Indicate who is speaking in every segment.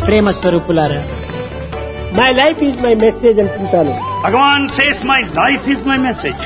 Speaker 1: ప్రేమ స్వరూపులారా
Speaker 2: my life is my message అంటుంటాను
Speaker 3: Bhagavan says, My life is my message.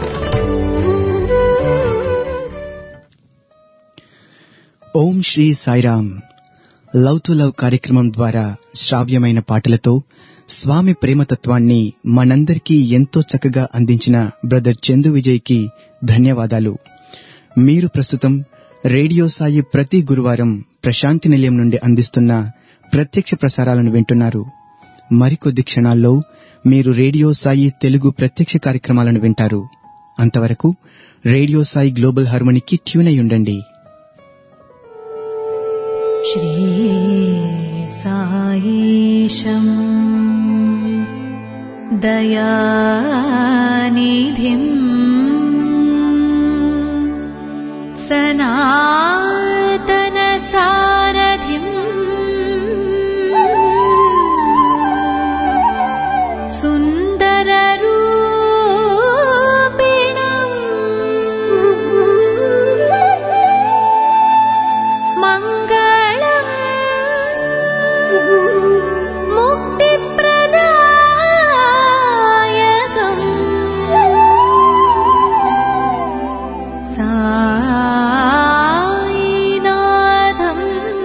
Speaker 4: Om Sri Sairam love to love కార్యక్రమం ద్వారా శ్రావ్యమైన పాటలతో స్వామి ప్రేమతత్వాన్ని మనందరికీ ఎంతో చక్కగా అందించిన బ్రదర్ చందు విజయ్కి ధన్యవాదాలు మీరు ప్రస్తుతం రేడియో సాయి ప్రతి గురువారం ప్రశాంతి నిలయం నుండి అందిస్తున్న ప్రత్యక్ష ప్రసారాలను వింటున్నారు మరికొద్ది క్షణాల్లో మీరు రేడియో సాయి తెలుగు ప్రత్యక్ష కార్యక్రమాలను వింటారు అంతవరకు రేడియో సాయి గ్లోబల్ హార్మోనికి ట్యూన్ అయి ఉండండి
Speaker 5: श्रीसायीशम् दयानिधिम् सनातनसारथिम् सुन्दररूपिणम् मङ्गलम् मुक्तिप्रदायकम् सायिनाथम्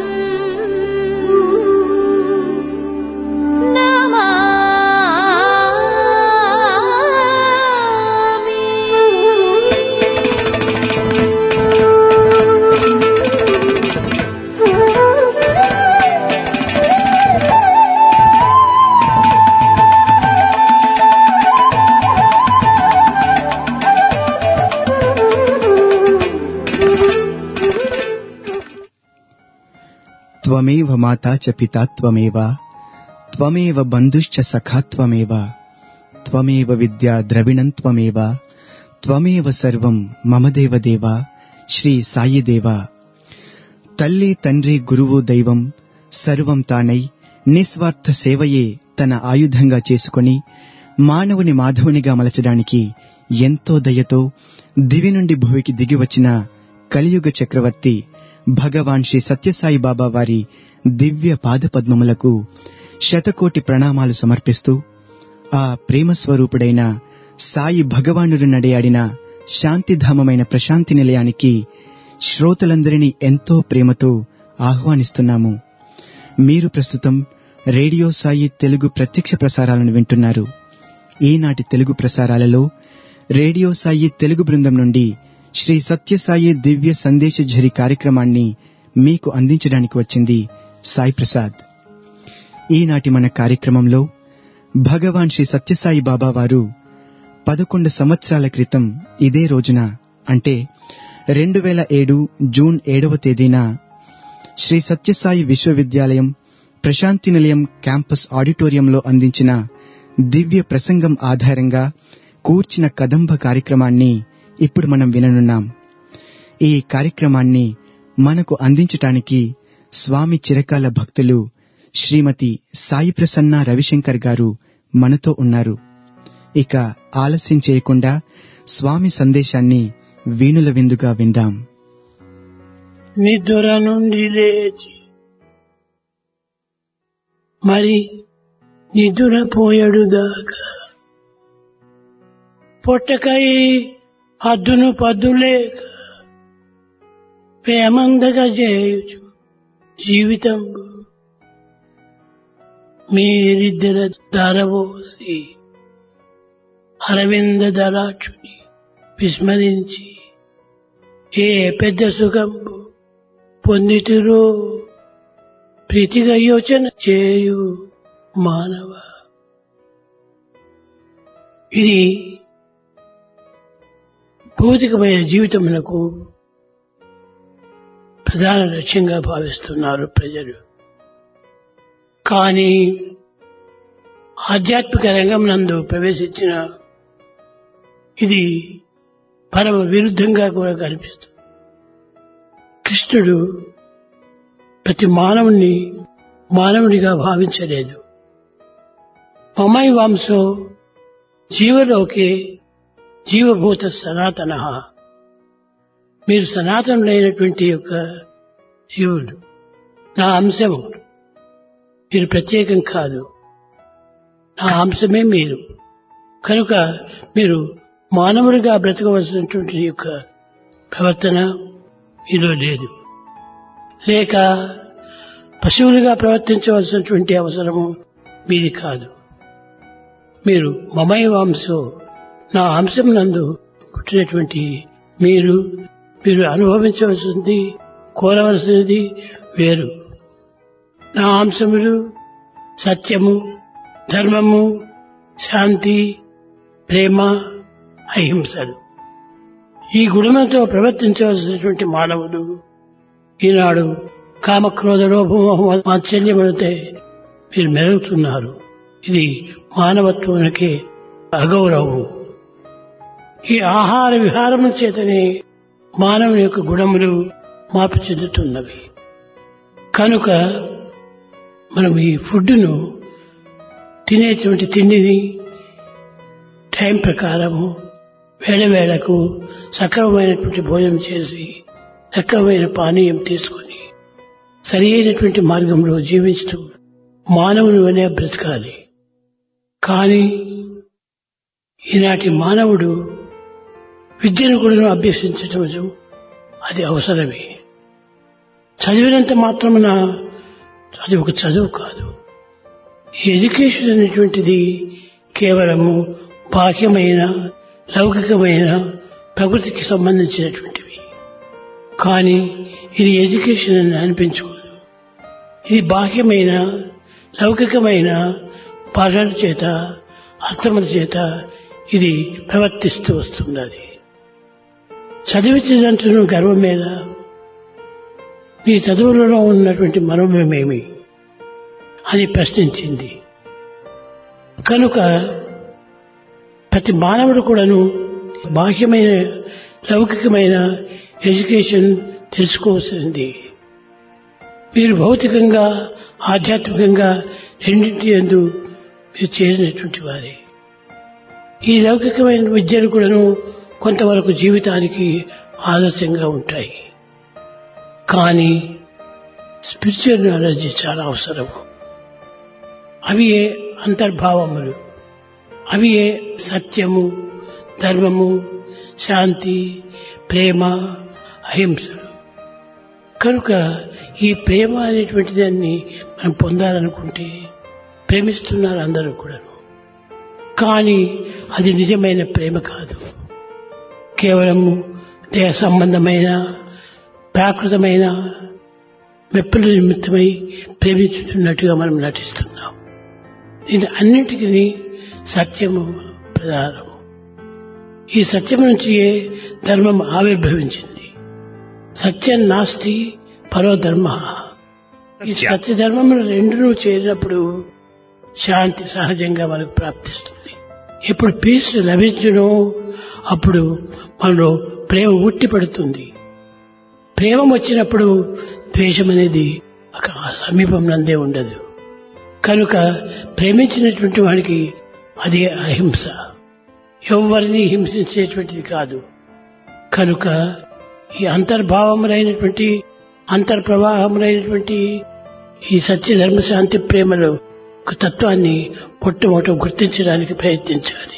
Speaker 4: త్వమేవ మాతా చ పితా త్వమేవ త్వమేవ బంధుశ్చ సఖా త్వమేవ త్వమేవ విద్యా ద్రవిణం త్వమేవ త్వమేవ సర్వం మమ దేవ దేవ శ్రీ సాయి దేవ తల్లి తండ్రి గురువు దైవం సర్వం తానై నిస్వార్థ సేవయే తన ఆయుధంగా చేసుకొని మానవుని మాధవునిగా మలచడానికి ఎంతో దయతో దివి నుండి భూమికి దిగి వచ్చిన కలియుగ చక్రవర్తి భగవాన్ శ్రీ సత్యసాయి బాబా వారి దివ్య పాదపద్మములకు శతకోటి ప్రణామాలు సమర్పిస్తూ ఆ ప్రేమ స్వరూపుడైన సాయి భగవానుడు నడయాడిన శాంతిధామమైన ప్రశాంతి నిలయానికి శ్రోతలందరినీ ఎంతో ప్రేమతో ఆహ్వానిస్తున్నాము మీరు ప్రస్తుతం రేడియో సాయి తెలుగు ప్రత్యక్ష ప్రసారాలను వింటున్నారు ఈనాటి తెలుగు ప్రసారాలలో రేడియో సాయి తెలుగు బృందం నుండి శ్రీ సత్యసాయి దివ్య సందేశ ఝరి కార్యక్రమాన్ని మీకు అందించడానికి వచ్చింది సాయి ప్రసాద్ ఈనాటి మన కార్యక్రమంలో భగవాన్ శ్రీ సత్యసాయి బాబా వారు పదకొండు సంవత్సరాల క్రితం ఇదే రోజున అంటే రెండు వేల ఏడు జూన్ ఏడవ తేదీన శ్రీ సత్యసాయి విశ్వవిద్యాలయం ప్రశాంతి నిలయం క్యాంపస్ ఆడిటోరియంలో అందించిన దివ్య ప్రసంగం ఆధారంగా కూర్చిన కదంబ కార్యక్రమాన్ని ఇప్పుడు మనం విననున్నాం ఈ కార్యక్రమాన్ని మనకు అందించటానికి స్వామి చిరకాల భక్తులు శ్రీమతి సాయి ప్రసన్న రవిశంకర్ గారు మనతో ఉన్నారు ఇక ఆలస్యం చేయకుండా స్వామి సందేశాన్ని వీణుల విందుగా విందాం
Speaker 2: నిద్ర నుండి లేచి మరి నిద్ర పోయడు దాకా పొట్టకై హద్దును పద్దులేక ప్రేమందగా చేయుచు జీవితం మీరిద్దర ధరవోసి అరవింద దళాక్షుని విస్మరించి ఏ పెద్ద సుఖంబు పొందితురో ప్రీతిగా యోచన చేయు మానవ ఇది భౌతికమైన జీవితమునకు ప్రధాన లక్ష్యంగా భావిస్తున్నారు ప్రజలు కానీ ఆధ్యాత్మిక రంగం నందు ప్రవేశించిన ఇది పరమ విరుద్ధంగా కూడా కనిపిస్తుంది కృష్ణుడు ప్రతి మానవుని మానవుడిగా భావించలేదు మమై వంశో జీవలోకే జీవభూత సనాతన మీరు సనాతనులైనటువంటి యొక్క జీవుడు నా అంశము మీరు ప్రత్యేకం కాదు నా అంశమే మీరు కనుక మీరు మానవుడిగా బ్రతకవలసినటువంటి యొక్క ప్రవర్తన మీలో లేదు లేక పశువులుగా ప్రవర్తించవలసినటువంటి అవసరము మీది కాదు మీరు మమై వంశో నా అంశం నందు పుట్టినటువంటి మీరు మీరు అనుభవించవలసింది కోరవలసినది వేరు నా అంశములు సత్యము ధర్మము శాంతి ప్రేమ అహింసలు ఈ గుణములతో ప్రవర్తించవలసినటువంటి మానవుడు ఈనాడు కామక్రోధ లోభము మాత్సల్యములతో మీరు మెరుగుతున్నారు ఇది మానవత్వానికి అగౌరవము ఈ ఆహార విహారముల చేతనే మానవుని యొక్క గుణములు మార్పు చెందుతున్నవి కనుక మనం ఈ ఫుడ్ను తినేటువంటి తిండిని టైం ప్రకారము వేళ వేళకు సక్రమమైనటువంటి భోజనం చేసి సక్రమమైన పానీయం తీసుకొని సరి అయినటువంటి మార్గంలో జీవిస్తూ మానవుని అనే బ్రతకాలి కానీ ఈనాటి మానవుడు విద్యను కూడా అభ్యసించటం అది అవసరమే చదివినంత మాత్రమున అది ఒక చదువు కాదు ఈ ఎడ్యుకేషన్ అనేటువంటిది కేవలము బాహ్యమైన లౌకికమైన ప్రకృతికి సంబంధించినటువంటివి కానీ ఇది ఎడ్యుకేషన్ అని అనిపించుకోదు ఇది బాహ్యమైన లౌకికమైన భాషల చేత అర్థముల చేత ఇది ప్రవర్తిస్తూ వస్తున్నది చదివించినంటున్న గర్వం మీద మీ చదువులలో ఉన్నటువంటి మనోమేమేమి అని ప్రశ్నించింది కనుక ప్రతి మానవుడు కూడాను బాహ్యమైన లౌకికమైన ఎడ్యుకేషన్ తెలుసుకోవాల్సింది మీరు భౌతికంగా ఆధ్యాత్మికంగా రెండింటి ఎందు మీరు చేరినటువంటి వారే ఈ లౌకికమైన విద్యలు కూడాను కొంతవరకు జీవితానికి ఆదర్శంగా ఉంటాయి కానీ స్పిరిచువల్ నాలెడ్జ్ చాలా అవసరం అవి ఏ అంతర్భావములు అవి ఏ సత్యము ధర్మము శాంతి ప్రేమ అహింసలు కనుక ఈ ప్రేమ అనేటువంటి దాన్ని మనం పొందాలనుకుంటే ప్రేమిస్తున్నారు అందరూ కూడాను కానీ అది నిజమైన ప్రేమ కాదు కేవలము దేహ సంబంధమైన ప్రాకృతమైన మెప్పుల నిమిత్తమై ప్రేమించుతున్నట్టుగా మనం నటిస్తున్నాం దీని అన్నింటికి సత్యము ప్రధానము ఈ సత్యం నుంచి ధర్మం ఆవిర్భవించింది సత్యం నాస్తి పరో ధర్మ ఈ సత్య ధర్మములు రెండును చేరినప్పుడు శాంతి సహజంగా మనకు ప్రాప్తిస్తుంది ఎప్పుడు పీస్ లభించడో అప్పుడు మనలో ప్రేమ ఉట్టి పడుతుంది ప్రేమ వచ్చినప్పుడు ద్వేషం అనేది ఒక సమీపం నందే ఉండదు కనుక ప్రేమించినటువంటి వాడికి అది అహింస ఎవరిని హింసించేటువంటిది కాదు కనుక ఈ అంతర్భావములైనటువంటి అంతర్ప్రవాహములైనటువంటి ఈ సత్య ధర్మశాంతి ప్రేమలో ఒక తత్వాన్ని మొట్టమొదట గుర్తించడానికి ప్రయత్నించాలి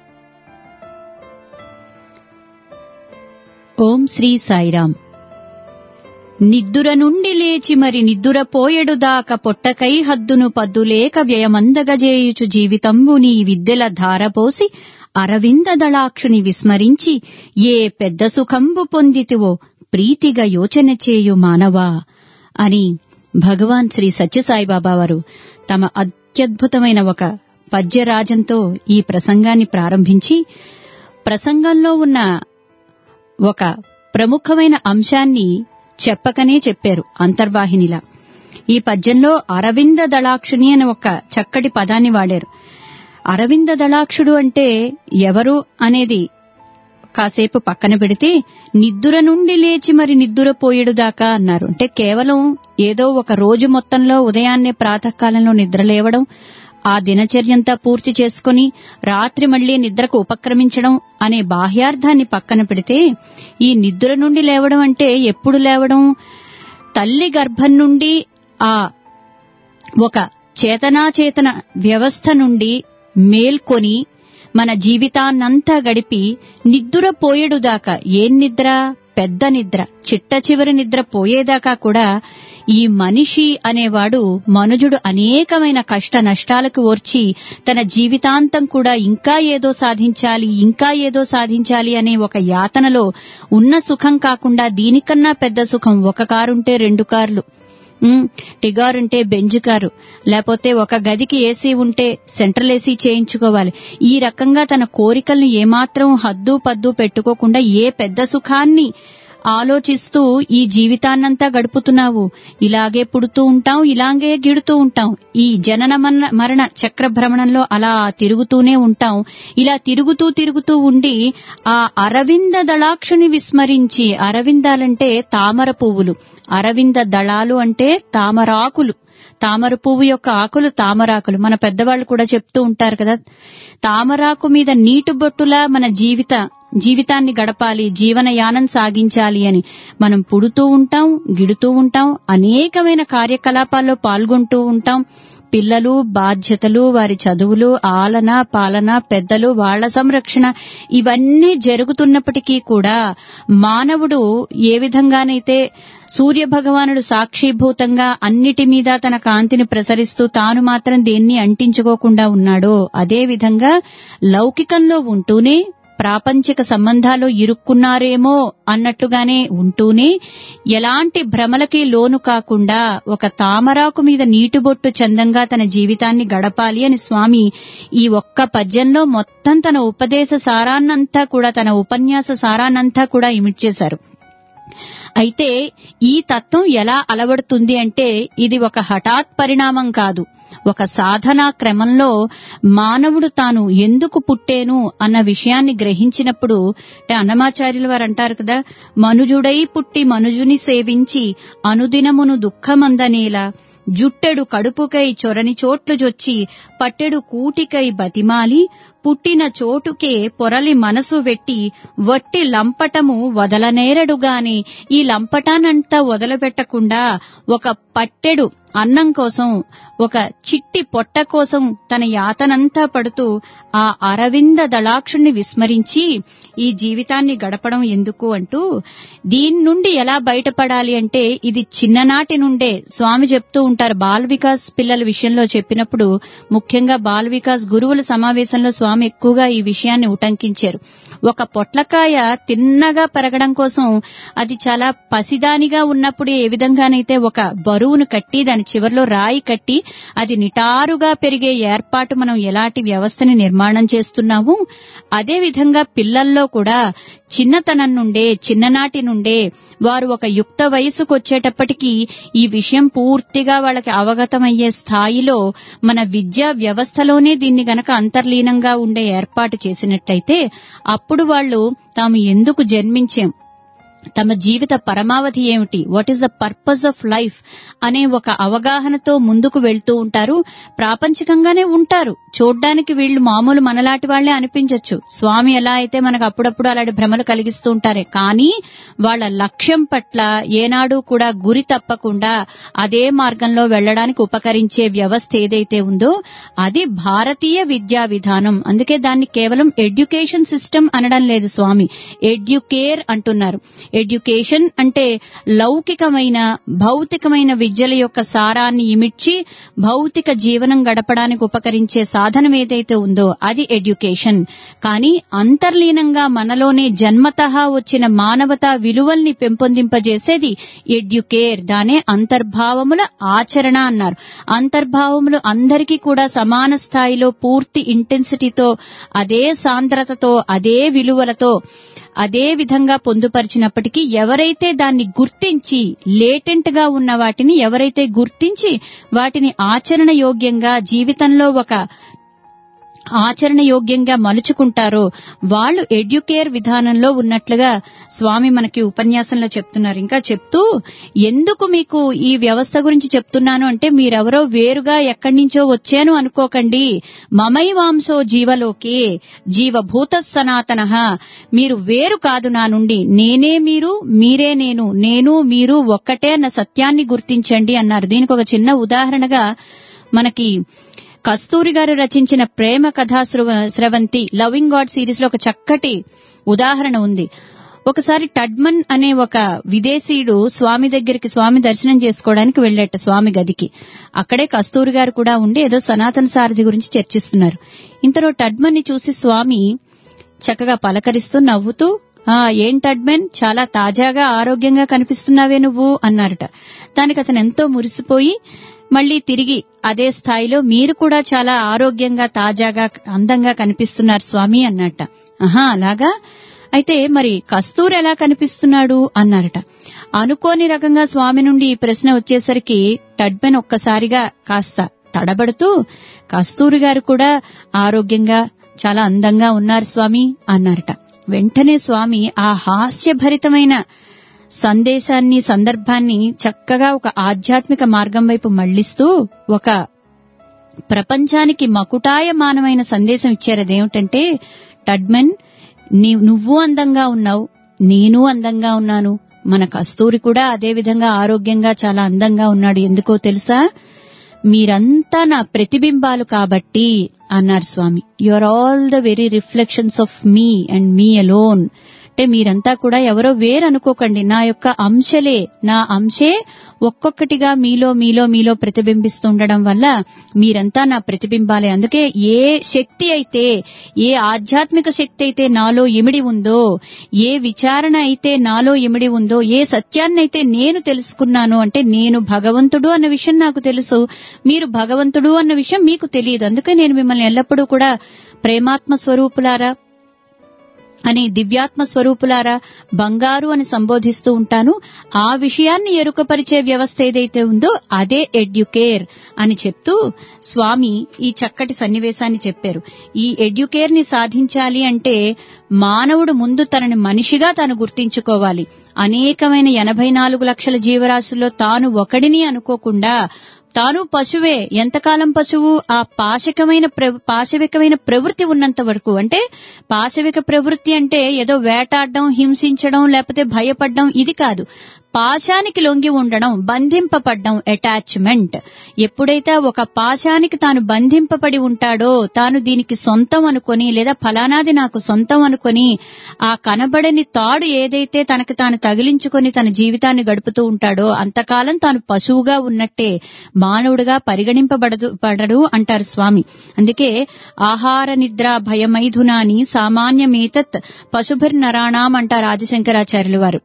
Speaker 1: ఓం శ్రీ సాయిరాం నిద్దుర నుండి లేచి మరి నిద్దురపోయెడు దాక పొట్టకై హద్దును పద్దులేక వ్యయమందగజేయుచు జీవితంబు నీ విద్యల ధారపోసి అరవింద దళాక్షుని విస్మరించి ఏ పెద్ద సుఖంబు పొందితివో ప్రీతిగా యోచన చేయు మానవా అని భగవాన్ శ్రీ సత్యసాయిబాబా వారు తమ అత్యద్భుతమైన ఒక పద్యరాజంతో ఈ ప్రసంగాన్ని ప్రారంభించి ప్రసంగంలో ఉన్న ఒక ప్రముఖమైన అంశాన్ని చెప్పకనే చెప్పారు అంతర్వాహినిలా ఈ పద్యంలో అరవింద దళాక్షుని అని ఒక చక్కటి పదాన్ని వాడారు అరవింద దళాక్షుడు అంటే ఎవరు అనేది కాసేపు పక్కన పెడితే నిద్దుర నుండి లేచి మరి నిద్దురపోయేడు దాకా అన్నారు అంటే కేవలం ఏదో ఒక రోజు మొత్తంలో ఉదయాన్నే ప్రాతకాలంలో నిద్ర లేవడం ఆ దినచర్యంతా పూర్తి చేసుకుని రాత్రి మళ్లీ నిద్రకు ఉపక్రమించడం అనే బాహ్యార్థాన్ని పక్కన పెడితే ఈ నిద్ర నుండి లేవడం అంటే ఎప్పుడు లేవడం తల్లి గర్భం నుండి ఆ ఒక చేతనాచేతన వ్యవస్థ నుండి మేల్కొని మన జీవితాన్నంతా గడిపి నిద్ర పోయేడు దాకా ఏం నిద్ర పెద్ద నిద్ర చిట్ట చివరి నిద్ర పోయేదాకా కూడా ఈ మనిషి అనేవాడు మనుజుడు అనేకమైన కష్ట నష్టాలకు ఓర్చి తన జీవితాంతం కూడా ఇంకా ఏదో సాధించాలి ఇంకా ఏదో సాధించాలి అనే ఒక యాతనలో ఉన్న సుఖం కాకుండా దీనికన్నా పెద్ద సుఖం ఒక కారుంటే రెండు కార్లు ఉమ్, టిగార్ ఉంటే బెంజ్ కారు లేకపోతే ఒక గదికి ఏసీ ఉంటే సెంట్రల్ ఏసీ చేయించుకోవాలి ఈ రకంగా తన కోరికలను ఏమాత్రం హద్దు పద్దు పెట్టుకోకుండా ఏ పెద్ద సుఖాన్ని ఆలోచిస్తూ ఈ జీవితాన్నంతా గడుపుతున్నావు ఇలాగే పుడుతూ ఉంటాం ఇలాగే గిడుతూ ఉంటాం ఈ జనన మరణ- మరణ చక్ర భ్రమణంలో అలా తిరుగుతూనే ఉంటాం ఇలా తిరుగుతూ తిరుగుతూ ఉండి ఆ అరవింద దళాక్షుని విస్మరించి అరవిందాలంటే తామర పువ్వులు అరవింద దళాలు అంటే తామరాకులు తామర పువ్వు యొక్క ఆకులు తామరాకులు మన పెద్దవాళ్ళు కూడా చెప్తూ ఉంటారు కదా తామరాకు మీద నీటి బొట్టులా మన జీవిత జీవితాన్ని గడపాలి జీవనయానం సాగించాలి అని మనం పుడుతూ ఉంటాం గిడుతూ ఉంటాం అనేకమైన కార్యకలాపాల్లో పాల్గొంటూ ఉంటాం పిల్లలు బాధ్యతలు వారి చదువులు ఆలన పాలన పెద్దలు వాళ్ల సంరక్షణ ఇవన్నీ జరుగుతున్నప్పటికీ కూడా మానవుడు ఏ విధంగానైతే సూర్య భగవానుడు సాక్షిభూతంగా అన్నిటి మీద తన కాంతిని ప్రసరిస్తూ తాను మాత్రం దేన్ని అంటించుకోకుండా ఉన్నాడో అదే విధంగా లౌకికంలో ఉంటూనే ప్రాపంచిక సంబంధాలు ఇరుక్కున్నారేమో అన్నట్టుగానే ఉంటూనే ఎలాంటి భ్రమలకి లోను కాకుండా ఒక తామరాకు మీద నీటిబొట్టు చందంగా తన జీవితాన్ని గడపాలి అని స్వామి ఈ ఒక్క పద్యంలో మొత్తం తన ఉపదేశ సారాన్నంతా కూడా తన ఉపన్యాస సారాన్నంతా కూడా ఇమిట్ చేశారు అయితే ఈ తత్వం ఎలా అలవడుతుంది అంటే ఇది ఒక హఠాత్ పరిణామం కాదు ఒక సాధనా క్రమంలో మానవుడు తాను ఎందుకు పుట్టేను అన్న విషయాన్ని గ్రహించినప్పుడు అంటే అన్నమాచార్యుల వారు అంటారు కదా మనుజుడై పుట్టి మనుజుని సేవించి అనుదినమును దుఃఖమందనేలా జుట్టెడు కడుపుకై చొరని చోట్లు జొచ్చి పట్టెడు కూటికై బతిమాలి పుట్టిన చోటుకే పొరలి మనసు వెట్టి వట్టి లంపటము వదలనేరడుగాని ఈ లంపటానంతా వదలబెట్టకుండా ఒక పట్టెడు అన్నం కోసం ఒక చిట్టి పొట్ట కోసం తన యాతనంతా పడుతూ ఆ అరవింద దళాక్షుణ్ణి విస్మరించి ఈ జీవితాన్ని గడపడం ఎందుకు అంటూ దీని నుండి ఎలా బయటపడాలి అంటే ఇది చిన్ననాటి నుండే స్వామి చెప్తూ ఉంటారు బాల్ వికాస్ పిల్లల విషయంలో చెప్పినప్పుడు ముఖ్యంగా బాల్ వికాస్ గురువుల సమావేశంలో స్వామి ఎక్కువగా ఈ విషయాన్ని ఉటంకించారు ఒక పొట్లకాయ తిన్నగా పెరగడం కోసం అది చాలా పసిదానిగా ఉన్నప్పుడు ఏ విధంగానైతే ఒక బరువును కట్టి దాని చివర్లో రాయి కట్టి అది నిటారుగా పెరిగే ఏర్పాటు మనం ఎలాంటి వ్యవస్థని నిర్మాణం చేస్తున్నాము అదే విధంగా పిల్లల్లో కూడా చిన్నతనం నుండే చిన్ననాటి నుండే వారు ఒక యుక్త వయసుకు వచ్చేటప్పటికీ ఈ విషయం పూర్తిగా వాళ్ళకి అవగతమయ్యే స్థాయిలో మన విద్యా వ్యవస్థలోనే దీన్ని గనక అంతర్లీనంగా ఉండే ఏర్పాటు చేసినట్టయితే అప్పుడు వాళ్ళు తాము ఎందుకు జన్మించాం తమ జీవిత పరమావధి ఏమిటి what is the purpose of life అనే ఒక అవగాహనతో ముందుకు వెళ్తూ ఉంటారు ప్రాపంచికంగానే ఉంటారు చూడ్డానికి వీళ్ళు మామూలు మనలాంటి వాళ్లే అనిపించవచ్చు స్వామి ఎలా అయితే మనకు అప్పుడప్పుడు అలాంటి భ్రమలు కలిగిస్తూ ఉంటారే కానీ వాళ్ళ లక్ష్యం పట్ల ఏనాడు కూడా గురి తప్పకుండా అదే మార్గంలో వెళ్లడానికి ఉపకరించే వ్యవస్థ ఏదైతే ఉందో అది భారతీయ విద్యా విధానం అందుకే దాన్ని కేవలం ఎడ్యుకేషన్ సిస్టమ్ అనడం లేదు స్వామి ఎడ్యుకేర్ అంటున్నారు ఎడ్యుకేషన్ అంటే లౌకికమైన భౌతికమైన విద్యల యొక్క సారాన్ని ఇమిడ్చి భౌతిక జీవనం గడపడానికి ఉపకరించే సాధనం ఏదైతే ఉందో అది ఎడ్యుకేషన్ కానీ అంతర్లీనంగా మనలోనే జన్మతః వచ్చిన మానవతా విలువల్ని పెంపొందింపజేసేది ఎడ్యుకేర్ దానే అంతర్భావముల ఆచరణ అన్నారు అంతర్భావములు అందరికీ కూడా సమాన స్థాయిలో పూర్తి ఇంటెన్సిటీతో అదే సాంద్రతతో అదే విలువలతో అదే విధంగా పొందుపరిచినప్పటికీ ఎవరైతే దాన్ని గుర్తించి లేటెంట్ గా ఉన్న వాటిని ఎవరైతే గుర్తించి వాటిని ఆచరణ యోగ్యంగా జీవితంలో ఒక ఆచరణ యోగ్యంగా మలుచుకుంటారో వాళ్ళు ఎడ్యుకేర్ విధానంలో ఉన్నట్లుగా స్వామి మనకి ఉపన్యాసంలో చెప్తున్నారు ఇంకా చెప్తూ ఎందుకు మీకు ఈ వ్యవస్థ గురించి చెప్తున్నాను అంటే మీరెవరో వేరుగా ఎక్కడి నుంచో వచ్చాను అనుకోకండి మమైవాంసో జీవలోకే జీవభూత సనాతన మీరు వేరు కాదు నా నుండి నేనే మీరు మీరే నేను నేను మీరు ఒక్కటే అన్న సత్యాన్ని గుర్తించండి అన్నారు దీనికి ఒక చిన్న ఉదాహరణగా మనకి కస్తూరి గారు రచించిన ప్రేమ కథా స్రవ- స్రవంతి లవింగ్ గాడ్ సిరీస్ లో ఒక చక్కటి ఉదాహరణ ఉంది ఒకసారి టడ్మన్ అనే ఒక విదేశీయుడు స్వామి దగ్గరికి స్వామి దర్శనం చేసుకోవడానికి వెళ్ళేట స్వామి గదికి అక్కడే కస్తూరి గారు కూడా ఉండి ఏదో సనాతన సారథి గురించి చర్చిస్తున్నారు ఇంతలో టడ్మన్ ని చూసి స్వామి చక్కగా పలకరిస్తూ నవ్వుతూ ఆ ఏం టడ్మెన్ చాలా తాజాగా ఆరోగ్యంగా కనిపిస్తున్నావే నువ్వు అన్నారట దానికి అతను ఎంతో మురిసిపోయి మళ్ళీ తిరిగి అదే స్థాయిలో మీరు కూడా చాలా ఆరోగ్యంగా తాజాగా అందంగా కనిపిస్తున్నారు స్వామి అన్నట్ట ఆహా అలాగా అయితే మరి కస్తూరి ఎలా కనిపిస్తున్నాడు అన్నారట అనుకోని రకంగా స్వామి నుండి ఈ ప్రశ్న వచ్చేసరికి టడ్మెన్ ఒక్కసారిగా కాస్త తడబడుతూ కస్తూరి గారు కూడా ఆరోగ్యంగా చాలా అందంగా ఉన్నారు స్వామి అన్నారట వెంటనే స్వామి ఆ హాస్యభరితమైన సందేశాన్ని సందర్భాన్ని చక్కగా ఒక ఆధ్యాత్మిక మార్గం వైపు మళ్లిస్తూ ఒక ప్రపంచానికి మకుటాయమానమైన సందేశం ఇచ్చారు అదేమిటంటే టడ్మెన్ నీ నువ్వు అందంగా ఉన్నావు నేను అందంగా ఉన్నాను మన కస్తూరి కూడా అదే విధంగా ఆరోగ్యంగా చాలా అందంగా ఉన్నాడు ఎందుకో తెలుసా మీరంతా నా ప్రతిబింబాలు కాబట్టి అన్నారు Swami you are all the very reflections of me and me alone అంటే మీరంతా కూడా ఎవరో వేరనుకోకండి నా యొక్క అంశలే నా అంశే ఒక్కొక్కటిగా మీలో మీలో మీలో ప్రతిబింబిస్తూ ఉండడం వల్ల మీరంతా నా ప్రతిబింబాలే అందుకే ఏ శక్తి అయితే ఏ ఆధ్యాత్మిక శక్తి అయితే నాలో ఇమిడి ఉందో ఏ విచారణ అయితే నాలో ఇమిడి ఉందో ఏ సత్యాన్నైతే నేను తెలుసుకున్నాను అంటే నేను భగవంతుడు అన్న విషయం నాకు తెలుసు మీరు భగవంతుడు అన్న విషయం మీకు తెలియదు అందుకే నేను మిమ్మల్ని ఎల్లప్పుడూ కూడా ప్రేమాత్మ స్వరూపులారా అని దివ్యాత్మ స్వరూపులారా బంగారు అని సంబోధిస్తూ ఉంటాను ఆ విషయాన్ని ఎరుకపరిచే వ్యవస్థ ఏదైతే ఉందో అదే ఎడ్యుకేర్ అని చెప్తూ స్వామి ఈ చక్కటి సన్నివేశాన్ని చెప్పారు ఈ ఎడ్యుకేర్ ని సాధించాలి అంటే మానవుడు ముందు తనని మనిషిగా తాను గుర్తించుకోవాలి అనేకమైన ఎనభై నాలుగు లక్షల జీవరాశుల్లో తాను ఒకడిని అనుకోకుండా తాను పశువే ఎంతకాలం పశువు ఆ పాశవికమైన ప్ర- పాశవికమైన ప్రవృత్తి ఉన్నంత వరకు అంటే పాశవిక ప్రవృత్తి అంటే ఏదో వేటాడడం హింసించడం లేకపోతే భయపడడం ఇది కాదు పాశానికి లొంగి ఉండడం బంధింపబడ్డం అటాచ్మెంట్ ఎప్పుడైతే ఒక పాశానికి తాను బంధింపబడి ఉంటాడో తాను దీనికి సొంతం అనుకొని లేదా ఫలానాది నాకు సొంతం అనుకొని ఆ కనబడని తాడు ఏదైతే తనకు తాను తగిలించుకొని తన జీవితాన్ని గడుపుతూ ఉంటాడో అంతకాలం తాను పశువుగా ఉన్నట్టే మానవుడిగా పరిగణింపబడదు పడడు అంటారు స్వామి అందుకే ఆహార నిద్ర భయమైథునాని సామాన్యమేతత్ పశుభిర్నరాణాం అంటారు ఆదిశంకరాచార్యులు వారు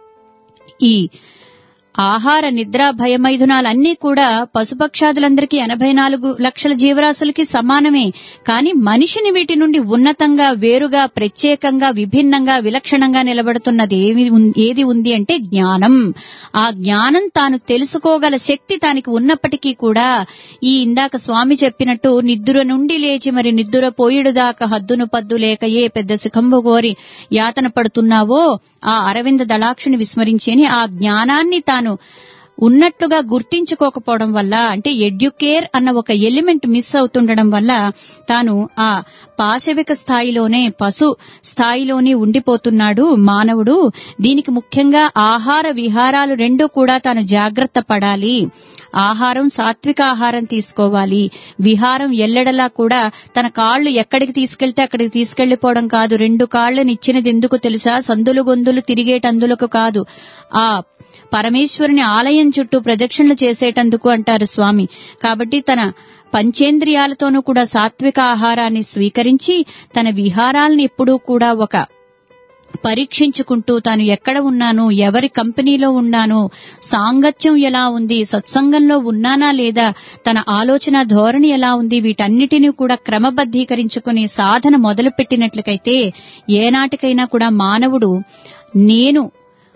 Speaker 1: ఈ ఆహార నిద్ర భయమైథునాలన్నీ కూడా పశుపక్షాదులందరికీ ఎనభై నాలుగు లక్షల జీవరాశులకి సమానమే కాని మనిషిని వీటి నుండి ఉన్నతంగా వేరుగా ప్రత్యేకంగా విభిన్నంగా విలక్షణంగా నిలబడుతున్నది ఏమి ఉన్- ఏది ఉంది అంటే జ్ఞానం ఆ జ్ఞానం తాను తెలుసుకోగల శక్తి దానికి ఉన్నప్పటికీ కూడా ఈ ఇందాక స్వామి చెప్పినట్టు నిద్దుర నుండి లేచి మరి నిద్దుర పోయిడు దాకా హద్దును పద్దు లేక ఏ పెద్ద సుఖంబు కోరి యాతన పడుతున్నావో ఆ అరవింద దళాక్షుని విస్మరించి అని ఆ జ్ఞానాన్ని తాను ఉన్నట్టుగా గుర్తించుకోకపోవడం వల్ల అంటే ఎడ్యుకేర్ అన్న ఒక ఎలిమెంట్ మిస్ అవుతుండడం వల్ల తాను ఆ పాశవిక స్థాయిలోనే పశు స్థాయిలోనే ఉండిపోతున్నాడు మానవుడు దీనికి ముఖ్యంగా ఆహార విహారాలు రెండూ కూడా తాను జాగ్రత్త పడాలి ఆహారం సాత్విక ఆహారం తీసుకోవాలి విహారం ఎల్లెడలా కూడా తన కాళ్ళు ఎక్కడికి తీసుకెళ్తే అక్కడికి తీసుకెళ్లిపోవడం కాదు రెండు కాళ్ళని ఇచ్చినది ఎందుకు తెలుసా సందులు గొంతులు తిరిగేటందులకు కాదు ఆ పరమేశ్వరుని ఆలయం చుట్టూ ప్రదక్షిణలు చేసేటందుకు అంటారు స్వామి కాబట్టి తన పంచేంద్రియాలతోనూ కూడా సాత్విక ఆహారాన్ని స్వీకరించి తన విహారాలను ఎప్పుడూ కూడా ఒక పరీక్షించుకుంటూ తాను ఎక్కడ ఉన్నాను ఎవరి కంపెనీలో ఉన్నాను సాంగత్యం ఎలా ఉంది సత్సంగంలో ఉన్నానా లేదా తన ఆలోచన ధోరణి ఎలా ఉంది వీటన్నిటినీ కూడా క్రమబద్ధీకరించుకుని సాధన మొదలుపెట్టినట్లయితే ఏనాటికైనా కూడా మానవుడు నేను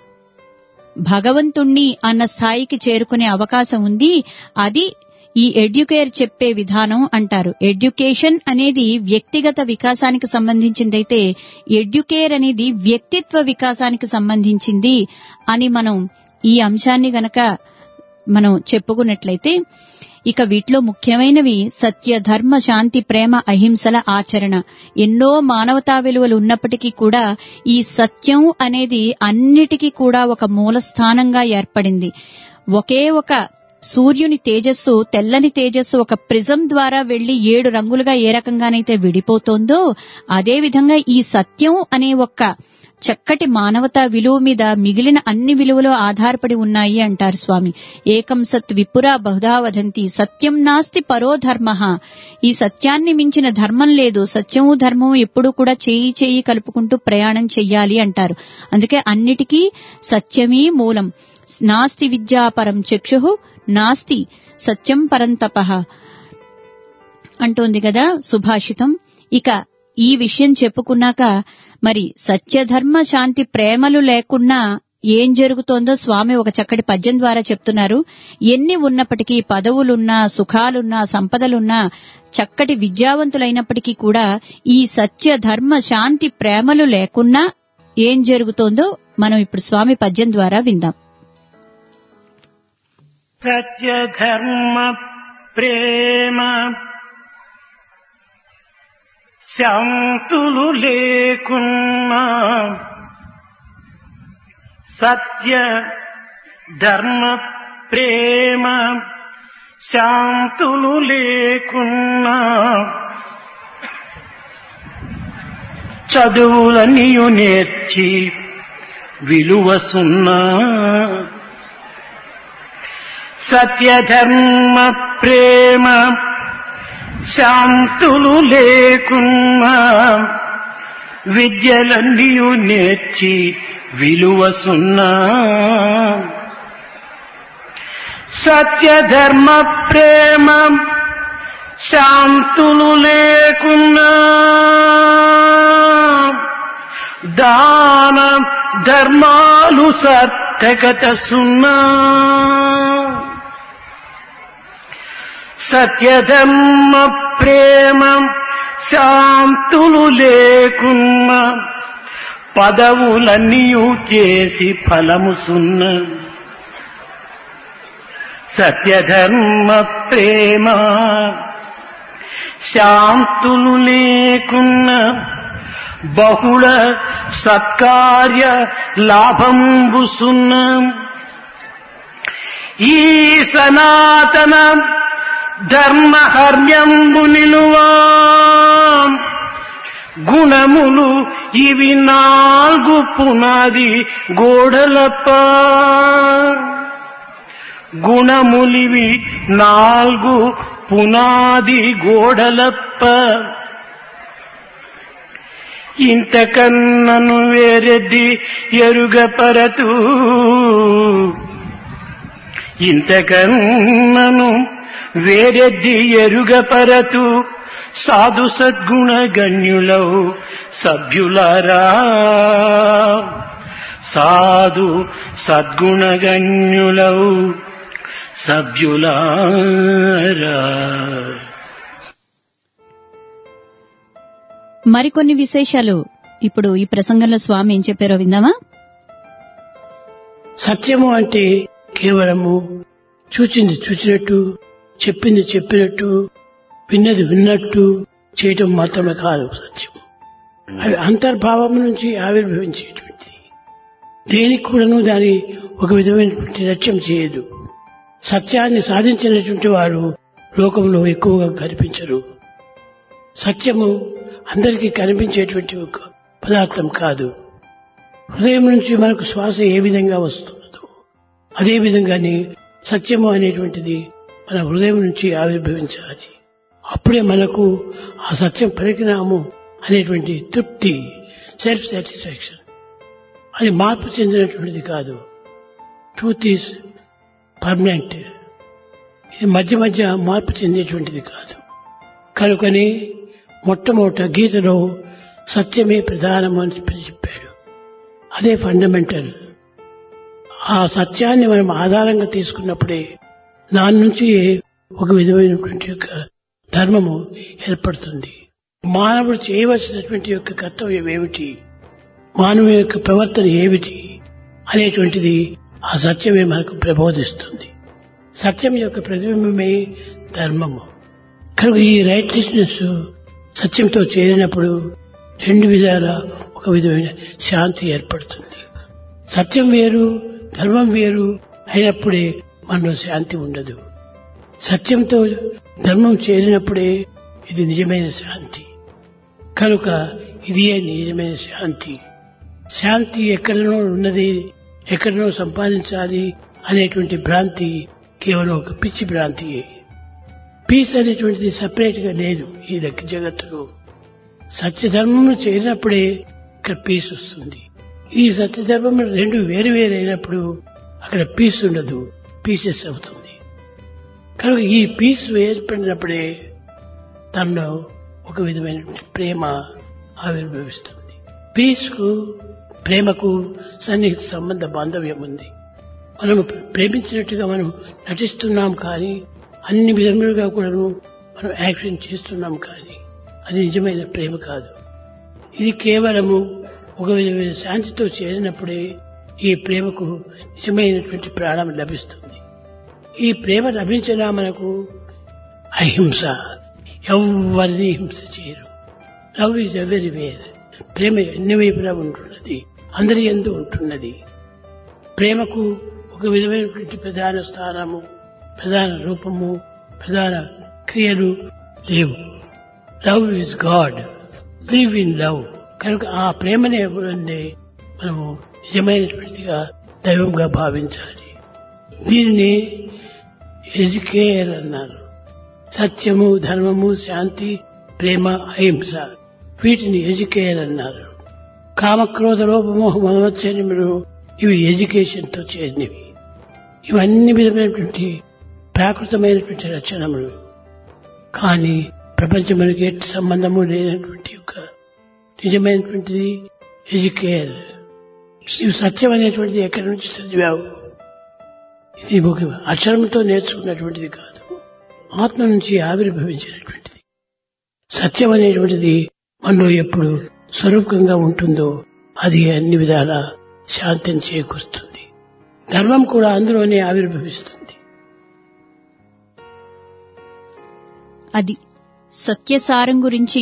Speaker 1: భగవంతుణ్ణి అన్న స్థాయికి చేరుకునే అవకాశం ఉంది అది ఈ ఎడ్యుకేర్ చెప్పే విధానం అంటారు ఎడ్యుకేషన్ అనేది వ్యక్తిగత వికాసానికి సంబంధించిందైతే ఎడ్యుకేర్ అనేది వ్యక్తిత్వ వికాసానికి సంబంధించింది అని మనం ఈ అంశాన్ని గనక మనం చెప్పుకున్నట్లయితే ఇక వీటిలో ముఖ్యమైనవి సత్య ధర్మ శాంతి ప్రేమ అహింసల ఆచరణ ఎన్నో మానవతా విలువలు ఉన్నప్పటికీ కూడా ఈ సత్యం అనేది అన్నిటికీ కూడా ఒక మూల స్థానంగా ఏర్పడింది ఒకే ఒక సూర్యుని తేజస్సు తెల్లని తేజస్సు ఒక ప్రిజం ద్వారా వెళ్లి ఏడు రంగులుగా ఏ రకంగానైతే విడిపోతోందో అదే విధంగా ఈ సత్యం అనే ఒక్క చక్కటి మానవతా విలువ మీద మిగిలిన అన్ని విలువలు ఆధారపడి ఉన్నాయి అంటారు స్వామి ఏకం సత్ విపురా బహుధా వదంతి సత్యం నాస్తి పరో ధర్మ ఈ సత్యాన్ని మించిన ధర్మం లేదు సత్యము ధర్మము ఎప్పుడూ కూడా చేయి చేయి కలుపుకుంటూ ప్రయాణం చెయ్యాలి అంటారు అందుకే అన్నిటికీ సత్యమే మూలం నాస్తి విద్యా పరం చక్షు నాస్తి సత్యం పరం తపః అంటోంది కదా సుభాషితం ఇక ఈ విషయం చెప్పుకున్నాక మరి సత్యధర్మ శాంతి ప్రేమలు లేకున్నా ఏం జరుగుతోందో స్వామి ఒక చక్కటి పద్యం ద్వారా చెప్తున్నారు ఎన్ని ఉన్నప్పటికీ పదవులున్నా సుఖాలున్నా సంపదలున్నా చక్కటి విద్యావంతులైనప్పటికీ కూడా ఈ సత్య ధర్మ శాంతి ప్రేమలు లేకున్నా ఏం జరుగుతోందో మనం ఇప్పుడు స్వామి పద్యం ద్వారా విందాం
Speaker 2: సత్యధర్మ ప్రేమ శాంతులు లేకున్నా సత్య ధర్మ ప్రేమ శాంతులు లేకున్నా చదువులనియు నేర్చి విలువ సున్నా సత్యధర్మ ప్రేమ శాంతులు లేకున్నా విద్యలన్నీయు నేర్చి విలువ సున్నా సత్యధర్మ ప్రేమ శాంతులు లేకున్నా దాన ధర్మాలు సార్థకత సున్నా సత్యధర్మ ప్రేమ శాంతులు లేకున్నా పదవులన్నీయు చేసి ఫలము సున్న సత్యధర్మ ప్రేమ శాంతులు లేకున్నా బహుళ సత్కార్య లాభంబు సున్న ఈ సనాతన ధర్మహర్యంబు నిలువా గుణములు ఇవి నాలుగు పునాది గోడలప్ప గుణములివి నాలుగు పునాది గోడలప్ప ఇంతకన్నను వేరెద్ది ఎరుగపరతూ ఇంతకన్నను వేరెద్ది ఎరుగపరతు సాధు సద్గుణ గణ్యులౌ సభ్యులారా సాధు సద్గుణ గణ్యులౌ సభ్యులారా
Speaker 1: మరికొన్ని విశేషాలు ఇప్పుడు ఈ ప్రసంగంలో స్వామి ఏం చెప్పారో విందామా
Speaker 2: సత్యము అంటే కేవలము చూచింది చూచినట్టు చెప్పింది చెప్పినట్టు విన్నది విన్నట్టు చేయటం మాత్రమే కాదు సత్యం అవి అంతర్భావం నుంచి ఆవిర్భవించేటువంటిది దేనికి కూడాను దాని ఒక విధమైనటువంటి లక్ష్యం చేయదు సత్యాన్ని సాధించినటువంటి వారు లోకంలో ఎక్కువగా కనిపించరు సత్యము అందరికీ కనిపించేటువంటి ఒక పదార్థం కాదు హృదయం నుంచి మనకు శ్వాస ఏ విధంగా వస్తున్నదో అదే విధంగానే సత్యము అనేటువంటిది మన హృదయం నుంచి ఆవిర్భవించాలి అప్పుడే మనకు ఆ సత్యం పరిజ్ఞాము అనేటువంటి తృప్తి సెల్ఫ్ సాటిస్ఫాక్షన్ అది మార్పు చెందినటువంటిది కాదు ట్రూత్ ఈజ్ పర్మనెంట్ ఇది మధ్య మధ్య మార్పు చెందేటువంటిది కాదు కనుకని మొట్టమొదట గీతలో సత్యమే ప్రధానం అని చెప్పాడు అదే ఫండమెంటల్ ఆ సత్యాన్ని మనం ఆధారంగా తీసుకున్నప్పుడే దాని నుంచి ఒక విధమైనటువంటి యొక్క ధర్మము ఏర్పడుతుంది మానవుడు చేయవలసినటువంటి యొక్క కర్తవ్యం ఏమిటి మానవు యొక్క ప్రవర్తన ఏమిటి అనేటువంటిది ఆ సత్యమే మనకు ప్రబోధిస్తుంది సత్యం యొక్క ప్రతిబింబమే ధర్మము కనుక ఈ రైట్లెస్నెస్ సత్యంతో చేరినప్పుడు రెండు విధాల ఒక విధమైన శాంతి ఏర్పడుతుంది సత్యం వేరు ధర్మం వేరు అయినప్పుడే మనలో శాంతి ఉండదు సత్యంతో ధర్మం చేరినప్పుడే ఇది నిజమైన శాంతి కనుక ఇదియే నిజమైన శాంతి శాంతి ఎక్కడనో ఉన్నది ఎక్కడనో సంపాదించాలి అనేటువంటి భ్రాంతి కేవలం ఒక పిచ్చి భ్రాంతియే పీస్ అనేటువంటిది సపరేట్ గా లేదు ఈ లెక్క జగత్తులో సత్యధర్మము చేరినప్పుడే ఇక్కడ పీస్ వస్తుంది ఈ సత్యధర్మం రెండు వేరు వేరు అయినప్పుడు అక్కడ పీస్ ఉండదు పీసెస్ అవుతుంది కనుక ఈ పీస్ ఏర్పడినప్పుడే తనలో ఒక విధమైన ప్రేమ ఆవిర్భవిస్తుంది పీస్ కు ప్రేమకు సన్నిహిత సంబంధ బాంధవ్యం ఉంది మనం ప్రేమించినట్టుగా మనం నటిస్తున్నాం కానీ అన్ని విధములుగా కూడా మనం యాక్షన్ చేస్తున్నాం కానీ అది నిజమైన ప్రేమ కాదు ఇది కేవలము ఒక విధమైన శాంతితో చేరినప్పుడే ఈ ప్రేమకు నిజమైనటువంటి ప్రాణం లభిస్తుంది ఈ ప్రేమ లభించినా మనకు అహింస ఎవరిని హింస చేయరు లవ్ ఈజ్ ఎవరి వేర్ ప్రేమ ఎన్ని వైపులా ఉంటున్నది అందరి ఎందు ఉంటున్నది ప్రేమకు ఒక విధమైనటువంటి ప్రధాన స్థానము ప్రధాన రూపము ప్రధాన క్రియలు లేవు love is god live in love కనుక ఆ ప్రేమనే ఉండే మనము నిజమైనటువంటిగా దైవంగా భావించాలి దీనిని ఎజుకేయర్ అన్నారు సత్యము ధర్మము శాంతి ప్రేమ అహింస వీటిని ఎజుకేయర్ అన్నారు కామక్రోధ లోపమోహ మనోచ్చర్యములు ఇవి ఎడ్యుకేషన్ తో చేరినవి ఇవన్నీ విధమైనటువంటి ప్రాకృతమైనటువంటి లక్షణములు కానీ ప్రపంచమునికి ఎట్టి సంబంధము లేనటువంటి ఒక నిజమైనటువంటిది ఎడ్యుకేర్ ఇవి సత్యం అనేటువంటిది ఎక్కడి నుంచి చదివావు ఇది ఒక అక్షరంతో నేర్చుకున్నటువంటిది కాదు ఆత్మ నుంచి ఆవిర్భవించినటువంటిది సత్యం అనేటువంటిది మనలో ఎప్పుడు స్వరూపంగా ఉంటుందో అది అన్ని విధాల శాంతిని చేకూరుస్తుంది ధర్మం కూడా అందులోనే ఆవిర్భవిస్తుంది
Speaker 1: అది సత్యసారం గురించి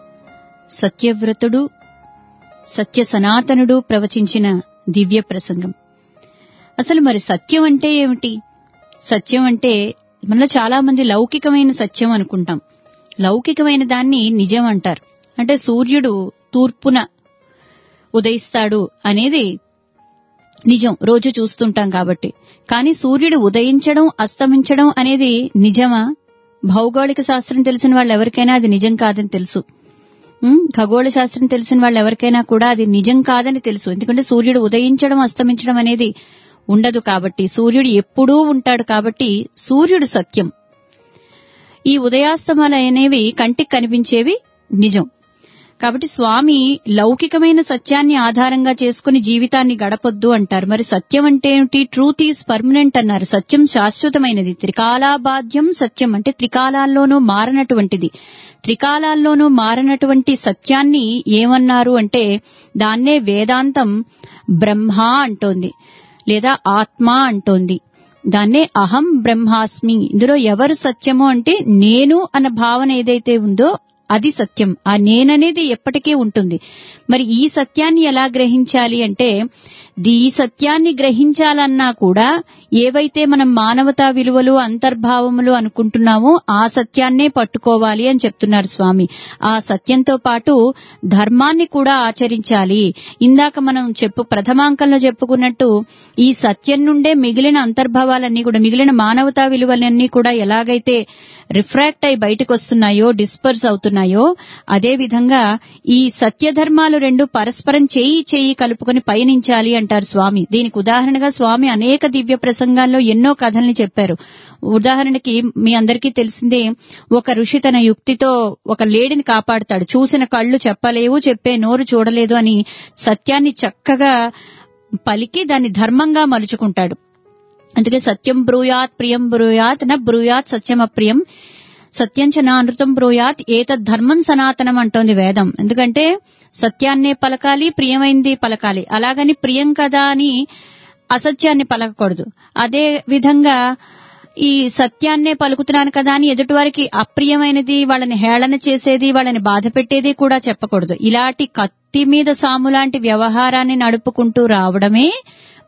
Speaker 1: సత్యవ్రతుడు సత్య సనాతనుడు ప్రవచించిన దివ్య ప్రసంగం అసలు మరి సత్యం అంటే ఏమిటి సత్యం అంటే మనలో చాలా మంది లౌకికమైన సత్యం అనుకుంటాం లౌకికమైన దాన్ని నిజం అంటారు అంటే సూర్యుడు తూర్పున ఉదయిస్తాడు అనేది నిజం రోజు చూస్తుంటాం కాబట్టి కానీ సూర్యుడు ఉదయించడం అస్తమించడం అనేది నిజమా భౌగోళిక శాస్త్రం తెలిసిన వాళ్ళు ఎవరికైనా అది నిజం కాదని తెలుసు ఉమ్, ఖగోళ శాస్త్రం తెలిసిన వాళ్ళు ఎవరికైనా కూడా అది నిజం కాదని తెలుసు ఎందుకంటే సూర్యుడు ఉదయించడం అస్తమించడం అనేది ఉండదు కాబట్టి సూర్యుడు ఎప్పుడూ ఉంటాడు కాబట్టి సూర్యుడు సత్యం ఈ ఉదయాస్తమాలు అనేవి కంటికి కనిపించేవి నిజం కాబట్టి స్వామి లౌకికమైన సత్యాన్ని ఆధారంగా చేసుకుని జీవితాన్ని గడపొద్దు అంటారు మరి సత్యం అంటే ఏమిటి ట్రూత్ ఈజ్ పర్మనెంట్ అన్నారు సత్యం శాశ్వతమైనది త్రికాలాబాధ్యం సత్యం అంటే త్రికాలాల్లోనూ మారనటువంటిది త్రికాలాల్లోనూ మారనటువంటి సత్యాన్ని ఏమన్నారు అంటే దాన్నే వేదాంతం బ్రహ్మ అంటోంది లేదా ఆత్మ అంటోంది దాన్నే అహం బ్రహ్మాస్మి ఇందులో ఎవరు సత్యము అంటే నేను అన్న భావన ఏదైతే ఉందో అది సత్యం ఆ నేననేది ఎప్పటికీ ఉంటుంది మరి ఈ సత్యాన్ని ఎలా గ్రహించాలి అంటే ది- ఈ సత్యాన్ని గ్రహించాలన్నా కూడా ఏవైతే మనం మానవతా విలువలు అంతర్భావములు అనుకుంటున్నామో ఆ సత్యాన్నే పట్టుకోవాలి అని చెప్తున్నారు స్వామి ఆ సత్యంతో పాటు ధర్మాన్ని కూడా ఆచరించాలి ఇందాక మనం చెప్పు ప్రథమాంకంలో చెప్పుకున్నట్టు ఈ సత్యం నుండే మిగిలిన అంతర్భావాలన్నీ కూడా మిగిలిన మానవతా విలువలన్నీ కూడా ఎలాగైతే రిఫ్రాక్ట్ అయి బయటకు వస్తున్నాయో డిస్పర్స్ అవుతున్నాయో అదే విధంగా ఈ సత్యధర్మాలు రెండు పరస్పరం చేయి చేయి కలుపుకొని పయనించాలి అంటారు స్వామి దీనికి ఉదాహరణగా స్వామి అనేక దివ్య ప్రసంగాల్లో ఎన్నో కథల్ని చెప్పారు ఉదాహరణకి మీ అందరికీ తెలిసిందే ఒక ఋషి తన యుక్తితో ఒక లేడిని కాపాడతాడు చూసిన కళ్ళు చెప్పలేవు చెప్పే నోరు చూడలేదు అని సత్యాన్ని చక్కగా పలికి దాన్ని ధర్మంగా మలుచుకుంటాడు అందుకే సత్యం బ్రూయాత్ ప్రియం బ్రూయాత్ న బ్రూయాత్ సత్యం అప్రియం సత్యం చ నా అనృతం బ్రూయాత్ ఏతద్ ధర్మం సనాతనం అంటోంది వేదం ఎందుకంటే సత్యాన్నే పలకాలి ప్రియమైంది పలకాలి అలాగని ప్రియం కదా అని అసత్యాన్ని పలకకూడదు అదే విధంగా ఈ సత్యాన్నే పలుకుతున్నాను కదా అని ఎదుటివారికి అప్రియమైనది వాళ్ళని హేళన చేసేది వాళ్ళని బాధ పెట్టేది కూడా చెప్పకూడదు ఇలాంటి కత్తి మీద సాము లాంటి వ్యవహారాన్ని నడుపుకుంటూ రావడమే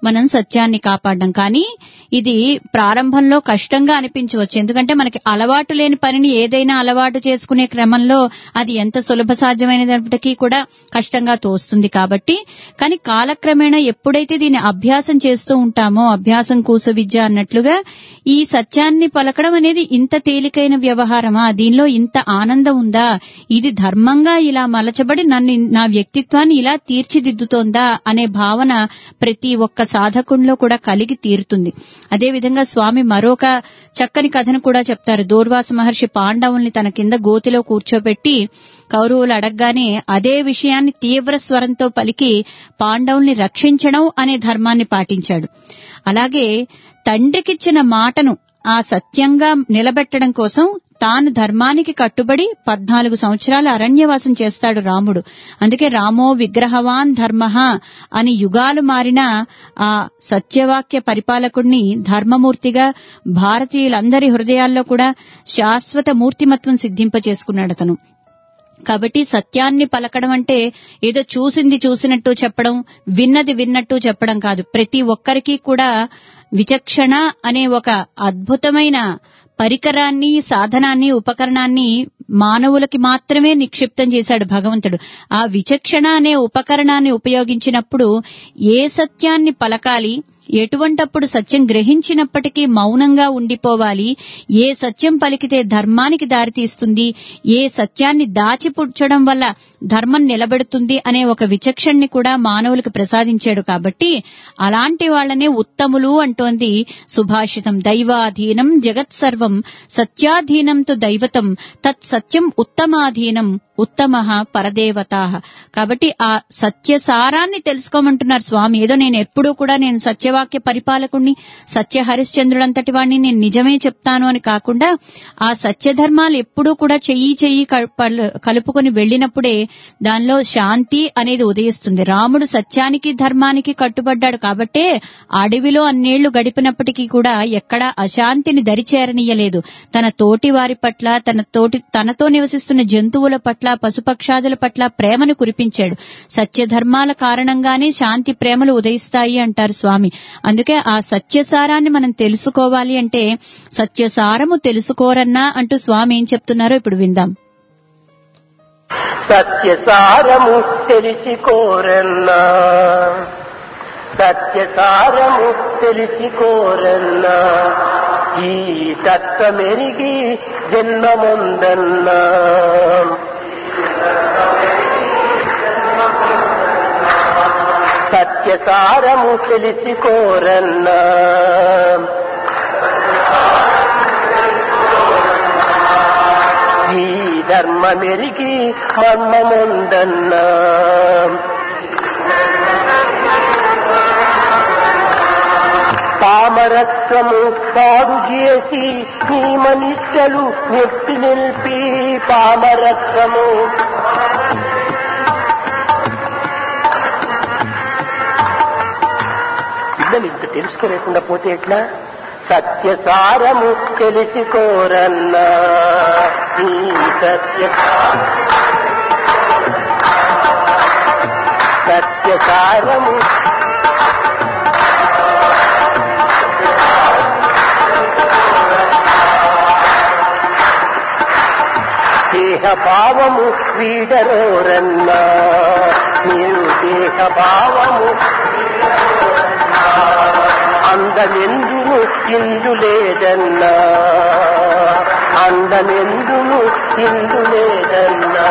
Speaker 1: మనం సత్యాన్ని కాపాడడం కానీ ఇది ప్రారంభంలో కష్టంగా అనిపించవచ్చు ఎందుకంటే మనకి అలవాటు లేని పనిని ఏదైనా అలవాటు చేసుకునే క్రమంలో అది ఎంత సులభ సాధ్యమైనప్పటికీ కూడా కష్టంగా తోస్తుంది కాబట్టి కానీ కాలక్రమేణా ఎప్పుడైతే దీన్ని అభ్యాసం చేస్తూ ఉంటామో అభ్యాసం కూస విద్య అన్నట్లుగా ఈ సత్యాన్ని పలకడం అనేది ఇంత తేలికైన వ్యవహారమా దీనిలో ఇంత ఆనందం ఉందా ఇది ధర్మంగా ఇలా మలచబడి నన్ను నా వ్యక్తిత్వాన్ని ఇలా తీర్చిదిద్దుతోందా అనే భావన ప్రతి ఒక్క సాధకునిలో కూడా కలిగి తీరుతుంది అదేవిధంగా స్వామి మరొక చక్కని కథను కూడా చెప్తారు దూర్వాస మహర్షి పాండవుల్ని తన కింద గోతిలో కూర్చోబెట్టి కౌరవులు అడగగానే అదే విషయాన్ని తీవ్ర స్వరంతో పలికి పాండవుల్ని రక్షించడం అనే ధర్మాన్ని పాటించాడు అలాగే తండ్రికిచ్చిన మాటను ఆ సత్యంగా నిలబెట్టడం కోసం తాను ధర్మానికి కట్టుబడి పద్నాలుగు సంవత్సరాలు అరణ్యవాసం చేస్తాడు రాముడు అందుకే రామో విగ్రహవాన్ ధర్మ అని యుగాలు మారిన ఆ సత్యవాక్య పరిపాలకుడిని ధర్మమూర్తిగా భారతీయులందరి హృదయాల్లో కూడా శాశ్వత మూర్తిమత్వం సిద్ధింపచేసుకున్నాడు అతను కాబట్టి సత్యాన్ని పలకడం అంటే ఏదో చూసింది చూసినట్టు చెప్పడం విన్నది విన్నట్టు చెప్పడం కాదు ప్రతి ఒక్కరికి కూడా విచక్షణ అనే ఒక అద్భుతమైన పరికరాన్ని సాధనాన్ని ఉపకరణాన్ని మానవులకి మాత్రమే నిక్షిప్తం చేశాడు భగవంతుడు ఆ విచక్షణ అనే ఉపకరణాన్ని ఉపయోగించినప్పుడు ఏ సత్యాన్ని పలకాలి ఎటువంటప్పుడు సత్యం గ్రహించినప్పటికీ మౌనంగా ఉండిపోవాలి ఏ సత్యం పలికితే ధర్మానికి దారితీస్తుంది ఏ సత్యాన్ని దాచిపుడ్చడం వల్ల ధర్మం నిలబెడుతుంది అనే ఒక విచక్షణని కూడా మానవులకు ప్రసాదించాడు కాబట్టి అలాంటి వాళ్ళనే ఉత్తములు అంటోంది సుభాషితం దైవాధీనం జగత్ సర్వం సత్యాధీనంతో దైవతం తత్ సత్యం ఉత్తమాధీనం ఉత్తమ పరదేవత కాబట్టి ఆ సత్యసారాన్ని తెలుసుకోమంటున్నారు స్వామి ఏదో నేను ఎప్పుడూ కూడా నేను సత్యవాక్య పరిపాలకుణ్ణి సత్య హరిశ్చంద్రుడంతటి వాడిని నేను నిజమే చెప్తాను అని కాకుండా ఆ సత్యధర్మాలు ఎప్పుడూ కూడా చెయ్యి చెయ్యి కలుపుకొని వెళ్ళినప్పుడే దానిలో శాంతి అనేది ఉదయిస్తుంది రాముడు సత్యానికి ధర్మానికి కట్టుబడ్డాడు కాబట్టే అడవిలో అన్నేళ్లు గడిపినప్పటికీ కూడా ఎక్కడా అశాంతిని దరిచేరనీయలేదు తన తోటి వారి పట్ల తన తోటి తనతో నివసిస్తున్న జంతువుల పట్ల పశుపక్షాదుల పట్ల ప్రేమను కురిపించాడు సత్యధర్మాల కారణంగానే శాంతి ప్రేమలు ఉదయిస్తాయి అంటారు స్వామి అందుకే ఆ సత్యసారాన్ని మనం తెలుసుకోవాలి అంటే సత్యసారము తెలుసుకోరన్నా అంటూ స్వామి ఏం చెప్తున్నారో ఇప్పుడు విందాం
Speaker 6: సత్యసారము తెలిసి కోరన్నా సత్యసారము తెలిసి కోరన్నా ఈ తత్వమెరిగి జన్మముందన్నా సత్యసారము తెలిసి కోరన్నా ఈ ధర్మమెరిగి మర్మముందన్నా పామరత్వము పాడు చేసి నీ మనిషలు నెత్తి నిలిపి పామరత్వము పిల్లలు ఇంత తెలుసుకోలేకుండా పోతే ఎట్లా సత్యసారము తెలుసుకోరన్నా ఈ సత్య సత్యసారము దేహ భావము వీడరోరన్నా మీరు దేహ భావము అందమెందును ఇందు లేదన్నా అందమెందును ఇందు లేదన్నా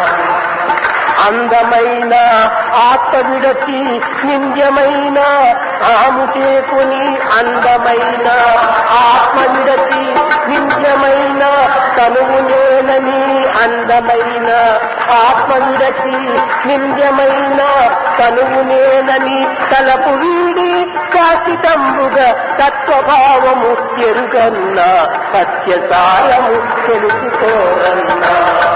Speaker 6: అందమైన ఆత్మ విడచి నింద్యమైన ఆము చేకుని అందమైన ఆత్మ విడచి నింద్యమైన తనువు నేనని అందమైన ఆత్మ విడచి నింద్యమైన తనువు నేనని తలపు వీడి శాశ్వతంబుగా తత్వభావము ఎరుగన్నా సత్యసారము తెలుసుకోరన్నా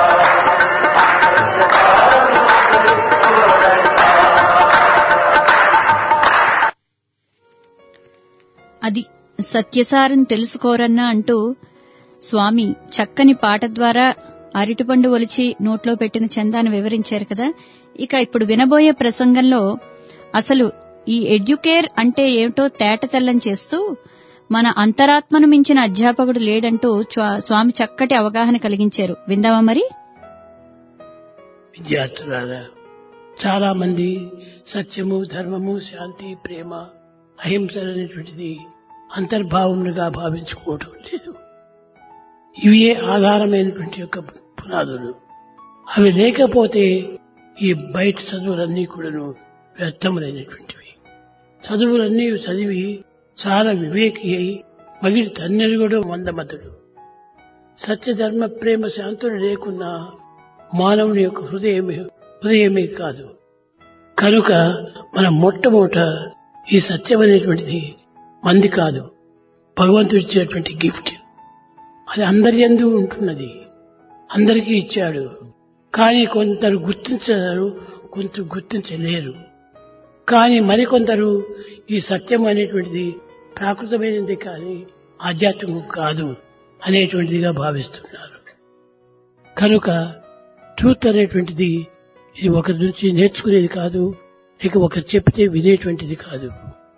Speaker 1: అది సత్యసారం తెలుసుకోరన్నా అంటూ స్వామి చక్కని పాట ద్వారా అరటిపండు ఒలిచి నోట్లో పెట్టిన చందాను వివరించారు కదా ఇక ఇప్పుడు వినబోయే ప్రసంగంలో అసలు ఈ ఎడ్యుకేర్ అంటే ఏమిటో తేటతెల్లం చేస్తూ మన అంతరాత్మను మించిన అధ్యాపకుడు లేడంటూ స్వా- స్వామి చక్కటి అవగాహన కలిగించారు విందామా మరి
Speaker 2: విద్యార్థులారా చాలా మంది సత్యము ధర్మము శాంతి ప్రేమ అహింస అనేటువంటిది అంతర్భావములుగా భావించుకోవటం లేదు ఇవే ఆధారమైనటువంటి యొక్క పునాదులు అవి లేకపోతే ఈ బయట చదువులన్నీ కూడాను వ్యర్థములైనటువంటివి చదువులన్నీ చదివి చాలా వివేకి అయి మగిలి తన్నెరుగుడు మందమతుడు సత్యధర్మ ప్రేమ శాంతులు లేకున్నా మానవుని యొక్క హృదయమే హృదయమే కాదు కనుక మనం మొట్టమొదట ఈ సత్యం అనేటువంటిది మంది కాదు భగవంతుడు ఇచ్చేటువంటి గిఫ్ట్ అది అందరి ఎందు ఉంటున్నది అందరికీ ఇచ్చాడు కానీ కొందరు గుర్తించారు కొంత గుర్తించలేరు కానీ మరికొందరు ఈ సత్యం అనేటువంటిది ప్రాకృతమైనది కానీ ఆధ్యాత్మికం కాదు అనేటువంటిదిగా భావిస్తున్నారు కనుక ట్రూత్ అనేటువంటిది ఇది ఒకరి నుంచి నేర్చుకునేది కాదు ఇక ఒకరు చెప్తే వినేటువంటిది కాదు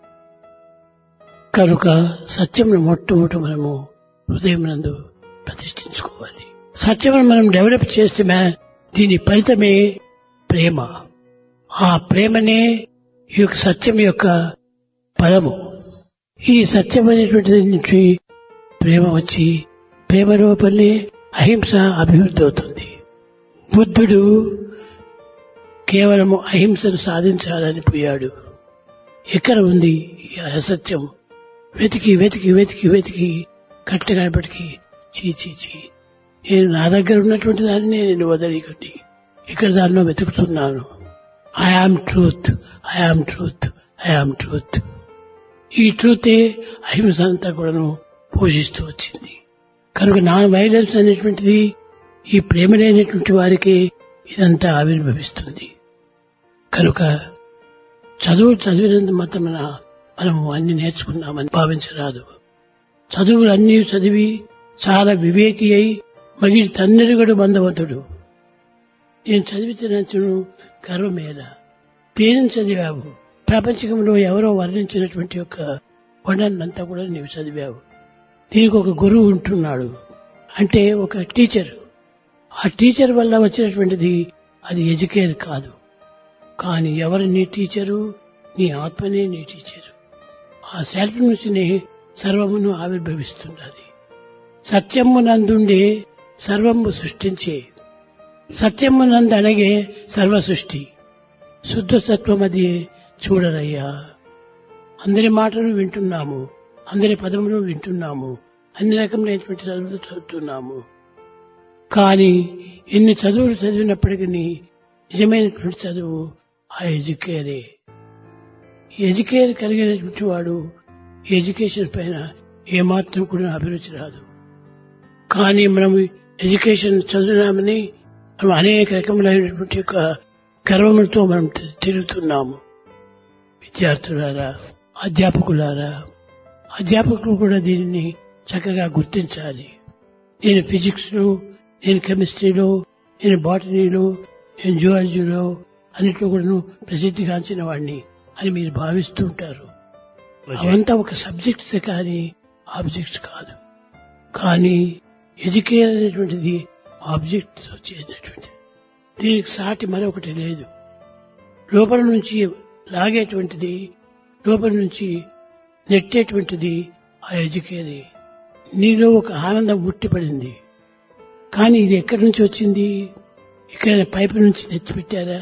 Speaker 2: కనుక సత్యం మొట్టమొదట మనము హృదయం నందు ప్రతిష్ఠించుకోవాలి సత్యం మనం డెవలప్ చేస్తే మే- దీని ఫలితమే ప్రేమ ఆ ప్రేమనే ఈ యొక్క సత్యం యొక్క ఫలము ఈ సత్యం అనేటువంటిది నుంచి ప్రేమ వచ్చి ప్రేమ రూపంలో అహింస అభివృద్ధి అవుతుంది బుద్ధుడు కేవలము అహింసను సాధించాలని పోయాడు ఎక్కడ ఉంది ఈ అసత్యం వెతికి వెతికి వెతికి వెతికి కట్టగడపటికి చీ చీ చీ నేను నా దగ్గర ఉన్నటువంటి దాన్ని నేను వదలికండి ఇక్కడ దానిలో వెతుకుతున్నాను I am truth I am truth I am truth ఈ ట్రూతే అహింస అంతా కూడాను పోషిస్తూ వచ్చింది కనుక నాన్ వైలెన్స్ అనేటువంటిది ఈ ప్రేమ లేనటువంటి వారికి ఇదంతా ఆవిర్భవిస్తుంది కనుక చదువు చదివినంత మాత్రమున మనము అన్ని నేర్చుకున్నామని భావించరాదు చదువులు అన్ని చదివి చాలా వివేకి అయి మగిలి తన్నెరుగడు బంధవంతుడు నేను చదివితేనచ్చును గర్వమేల దేనిని చదివావు ప్రపంచకంలో ఎవరో వర్ణించినటువంటి యొక్క కొండనంతా కూడా నీవు చదివావు దీనికి ఒక గురువు ఉంటున్నాడు అంటే ఒక టీచర్ ఆ టీచర్ వల్ల వచ్చినటువంటిది అది ఎడ్యుకేర్ కాదు కానీ ఎవరు నీ టీచరు నీ ఆత్మనే నీ టీచరు ఆ సెల్ఫ్ నుంచినే సర్వమును ఆవిర్భవిస్తున్నది సత్యము నందుండే సర్వము సృష్టించే సత్యము నందు అనగే సర్వ సృష్టి శుద్ధ సత్వం అది చూడరయ్యా అందరి మాటలు వింటున్నాము అందరి పదములు వింటున్నాము అన్ని రకములైనటువంటి చదువులు చదువుతున్నాము కానీ ఎన్ని చదువులు చదివినప్పటికీ నిజమైనటువంటి చదువు ఆ ఎడ్యుకేరే ఎడ్యుకేర్ కలిగినటువంటి వాడు ఈ ఎడ్యుకేషన్ పైన ఏమాత్రం కూడా అభిరుచి రాదు కానీ మనం ఎడ్యుకేషన్ చదివినామని మనం అనేక రకములైనటువంటి యొక్క గర్వములతో మనం తి- తిరుగుతున్నాము విద్యార్థులారా అధ్యాపకులారా అధ్యాపకులు కూడా దీనిని చక్కగా గుర్తించాలి నేను ఫిజిక్స్ లో నేను కెమిస్ట్రీలో నేను బాటనీలో నేను జువాలజీలో అన్నిట్లో కూడా ప్రసిద్ధిగాంచిన వాడిని అని మీరు భావిస్తూ ఉంటారు అవంతా ఒక సబ్జెక్ట్స్ కానీ ఆబ్జెక్ట్స్ కాదు కానీ ఎడ్యుకేషన్ అనేటువంటిది ఆబ్జెక్ట్స్ వచ్చేటటువంటిది దీనికి సాటి మరొకటి లేదు లోపల నుంచి లాగేటువంటిది లోపల నుంచి నెట్టేటువంటిది ఆ ఎడ్యుకేరే నీలో ఒక ఆనందం ముట్టిపడింది కానీ ఇది ఎక్కడి నుంచి వచ్చింది ఇక్కడ పైపు నుంచి తెచ్చిపెట్టారా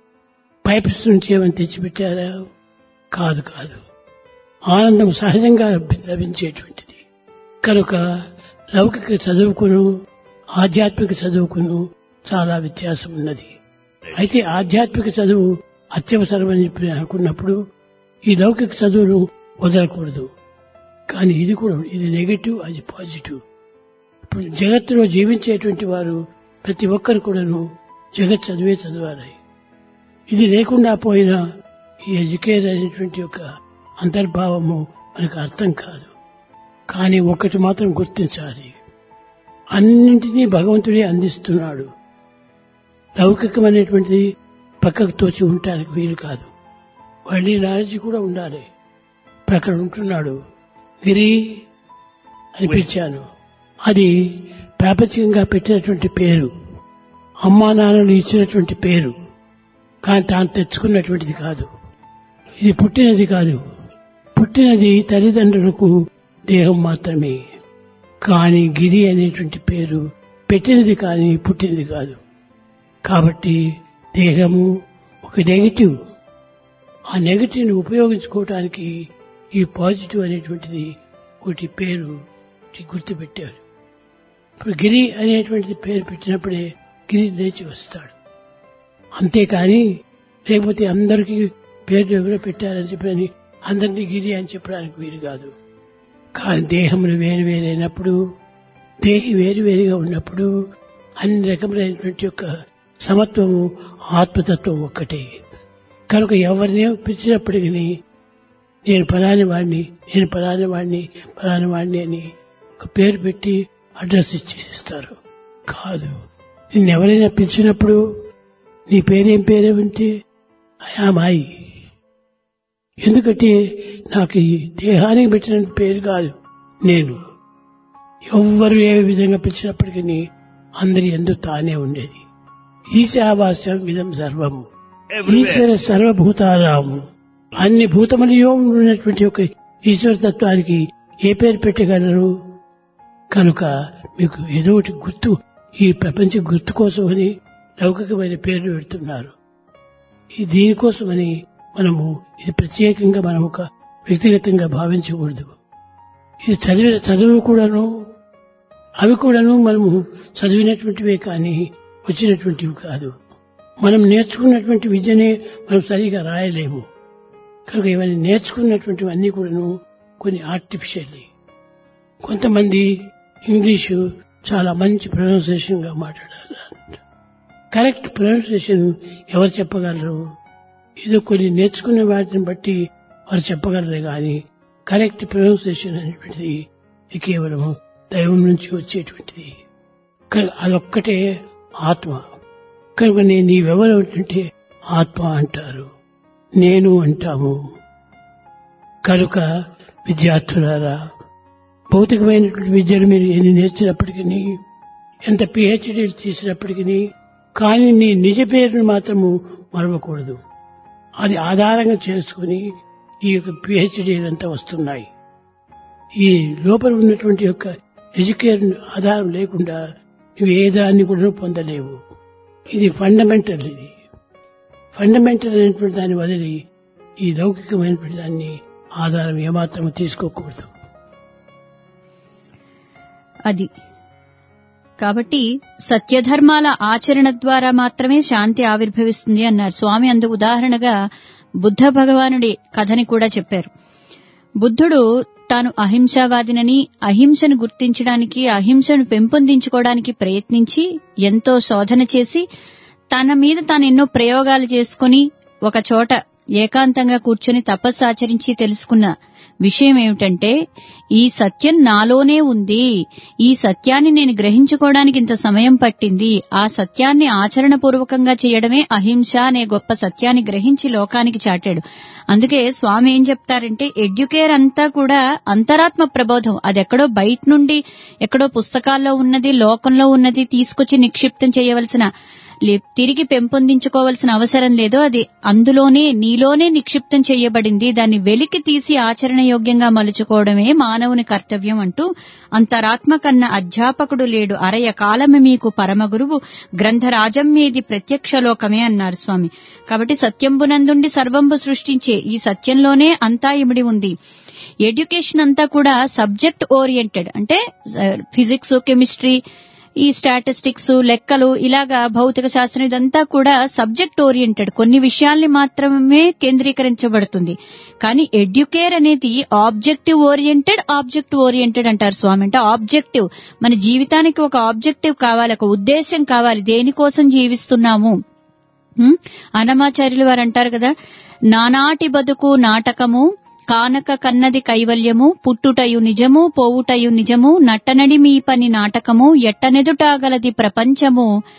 Speaker 2: పైప్స్ నుంచి ఏమైనా తెచ్చిపెట్టారా కాదు కాదు ఆనందం సహజంగా లభించేటువంటిది కనుక లౌకిక చదువుకును ఆధ్యాత్మిక చదువుకును చాలా వ్యత్యాసం ఉన్నది అయితే ఆధ్యాత్మిక చదువు అత్యవసరమని చెప్పి అనుకున్నప్పుడు ఈ లౌకిక చదువును వదలకూడదు కానీ ఇది కూడా ఇది నెగటివ్ అది పాజిటివ్ ఇప్పుడు జగత్తులో జీవించేటువంటి వారు ప్రతి ఒక్కరు కూడాను జగత్ చదివే చదవాలి ఇది లేకుండా పోయినా ఈ ఎడ్యుకేట్ అనేటువంటి యొక్క అంతర్భావము మనకు అర్థం కాదు కానీ ఒకటి మాత్రం గుర్తించాలి అన్నింటినీ భగవంతుడే అందిస్తున్నాడు లౌకికమైనటువంటిది పక్కకు తోచి ఉండటానికి వీలు కాదు మళ్ళీ నాలెడ్జ్ కూడా ఉండాలి ఇప్పుడు అక్కడ ఉంటున్నాడు గిరి అని పిలిచాను అది ప్రాపంచికంగా పెట్టినటువంటి పేరు అమ్మా నాన్నలు ఇచ్చినటువంటి పేరు కానీ తాను తెచ్చుకున్నటువంటిది కాదు ఇది పుట్టినది కాదు పుట్టినది తల్లిదండ్రులకు దేహం మాత్రమే కానీ గిరి అనేటువంటి పేరు పెట్టినది కానీ పుట్టినది కాదు కాబట్టి దేహము ఒక నెగిటివ్ ఆ నెగిటివ్ని ఉపయోగించుకోవటానికి ఈ పాజిటివ్ అనేటువంటిది ఒకటి పేరు ఒకటి గుర్తుపెట్టారు ఇప్పుడు గిరి అనేటువంటిది పేరు పెట్టినప్పుడే గిరి లేచి వస్తాడు అంతేకాని లేకపోతే అందరికీ పేరు ఎవరో పెట్టారని చెప్పని అందరినీ గిరి అని చెప్పడానికి వీలు కాదు కానీ దేహములు వేరు వేరైనప్పుడు దేహి వేరు వేరుగా ఉన్నప్పుడు అన్ని రకములైనటువంటి యొక్క సమత్వము ఆత్మతత్వం ఒక్కటే కనుక ఎవరిని పిలిచినప్పటికీ నేను పలాని వాడిని నేను పలాని వాడిని పలాని వాడిని అని ఒక పేరు పెట్టి అడ్రస్ ఇచ్చేసిస్తారు కాదు నిన్ను ఎవరైనా పిలిచినప్పుడు నీ పేరేం పేరేమంటే అయామాయి ఎందుకంటే నాకు ఈ దేహానికి పెట్టిన పేరు కాదు నేను ఎవ్వరు ఏ విధంగా పిలిచినప్పటికీ అందరి ఎందు తానే ఉండేది ఈశావాస్యం విధం సర్వము ఈశ్వర
Speaker 3: Everywhere.
Speaker 2: సర్వభూతారాము అన్ని భూతములలో ఉన్నటువంటి ఒక ఈశ్వర తత్వానికి ఏ పేరు పెట్టగలరు కనుక మీకు ఏదో ఒకటి గుర్తు ఈ ప్రపంచ గుర్తు కోసమని లౌకికమైన పేర్లు పెడుతున్నారు ఈ దీనికోసమని మనము ఇది ప్రత్యేకంగా మనం ఒక వ్యక్తిగతంగా భావించకూడదు ఇది చదివిన చదువు కూడాను అవి కూడాను మనము చదివినటువంటివే కానీ వచ్చినటువంటివి కాదు మనం నేర్చుకున్నటువంటి విద్యనే మనం సరిగా రాయలేము కనుక ఇవన్నీ నేర్చుకున్నటువంటివన్నీ కూడాను కొన్ని ఆర్టిఫిషియల్లీ కొంతమంది ఇంగ్లీషు చాలా మంచి ప్రొనౌన్సియేషన్ గా మాట్లాడాలి కరెక్ట్ ప్రొనౌన్సియేషన్ ఎవరు చెప్పగలరు ఏదో కొన్ని నేర్చుకునే వాటిని బట్టి వారు చెప్పగలరు కానీ కరెక్ట్ ప్రొనౌన్సియేషన్ అనేటువంటిది ఇది కేవలం దైవం నుంచి వచ్చేటువంటిది కనుక అదొక్కటే ఆత్మ కనుక నేను నీవెవరు అంటే ఆత్మ అంటారు నేను అంటాము కనుక విద్యార్థులారా భౌతికమైనటువంటి విద్యను మీరు ఎన్ని నేర్చినప్పటికీ ఎంత పిహెచ్డీలు చేసినప్పటికీ కానీ నీ నిజ పేరును మాత్రము మరవకూడదు అది ఆధారంగా చేసుకుని ఈ యొక్క పిహెచ్డీలంతా వస్తున్నాయి ఈ లోపల ఉన్నటువంటి యొక్క ఎడ్యుకేషన్ ఆధారం లేకుండా నువ్వు ఏ దాన్ని కూడా పొందలేవు ఇది ఫండమెంటల్ ఇది ఫండమెంటల్ అయినటువంటి దాన్ని వదిలి ఈ లౌకికమైనటువంటి దాన్ని ఆధారం ఏమాత్రం తీసుకోకూడదు
Speaker 1: అది కాబట్టి సత్యధర్మాల ఆచరణ ద్వారా మాత్రమే శాంతి ఆవిర్భవిస్తుంది అన్నారు స్వామి అందుకు ఉదాహరణగా బుద్ధ భగవానుడి కథని కూడా చెప్పారు బుద్ధుడు తాను అహింసావాదినని అహింసను గుర్తించడానికి అహింసను పెంపొందించుకోవడానికి ప్రయత్నించి ఎంతో శోధన చేసి తన మీద తాను ఎన్నో ప్రయోగాలు చేసుకుని ఒక చోట ఏకాంతంగా కూర్చొని తపస్సు ఆచరించి తెలుసుకున్న విషయం ఏమిటంటే ఈ సత్యం నాలోనే ఉంది ఈ సత్యాన్ని నేను గ్రహించుకోవడానికి ఇంత సమయం పట్టింది ఆ సత్యాన్ని ఆచరణపూర్వకంగా చేయడమే అహింస అనే గొప్ప సత్యాన్ని గ్రహించి లోకానికి చాటాడు అందుకే స్వామి ఏం చెప్తారంటే ఎడ్యుకేర్ అంతా కూడా అంతరాత్మ ప్రబోధం అది ఎక్కడో బయట నుండి ఎక్కడో పుస్తకాల్లో ఉన్నది లోకంలో ఉన్నది తీసుకొచ్చి నిక్షిప్తం చేయవలసిన లే- తిరిగి పెంపొందించుకోవాల్సిన అవసరం లేదు అది అందులోనే నీలోనే నిక్షిప్తం చేయబడింది దాన్ని వెలికి తీసి ఆచరణ యోగ్యంగా మలుచుకోవడమే మానవుని కర్తవ్యం అంటూ అంతరాత్మ కన్న అధ్యాపకుడు లేడు అరయ కాలమే మీకు పరమ గురువు గ్రంథరాజం మీది ప్రత్యక్ష లోకమే అన్నారు స్వామి కాబట్టి సత్యంబునందుండి సర్వంబు సృష్టించే ఈ సత్యంలోనే అంతా ఇమిడి ఉంది ఎడ్యుకేషన్ అంతా కూడా సబ్జెక్ట్ ఓరియంటెడ్ అంటే ఫిజిక్స్ కెమిస్ట్రీ ఈ స్టాటిస్టిక్స్ లెక్కలు ఇలాగా భౌతిక శాస్త్రం ఇదంతా కూడా సబ్జెక్ట్ ఓరియంటెడ్ కొన్ని విషయాల్ని మాత్రమే కేంద్రీకరించబడుతుంది కానీ ఎడ్యుకేర్ అనేది ఆబ్జెక్టివ్ ఓరియంటెడ్ ఆబ్జెక్ట్ ఓరియంటెడ్ అంటారు స్వామి అంటే ఆబ్జెక్టివ్ మన జీవితానికి ఒక ఆబ్జెక్టివ్ కావాలి ఒక ఉద్దేశం కావాలి దేనికోసం జీవిస్తున్నాము హ్మ్? అన్నమాచార్యులు వారు అంటారు కదా నానాటి బతుకు నాటకము కానక కన్నది కైవల్యము పుట్టుటయు నిజము పోవుటయు నిజము నట్టనడి మీ పని నాటకము ఎట్టనెదుటాగలది ప్రపంచము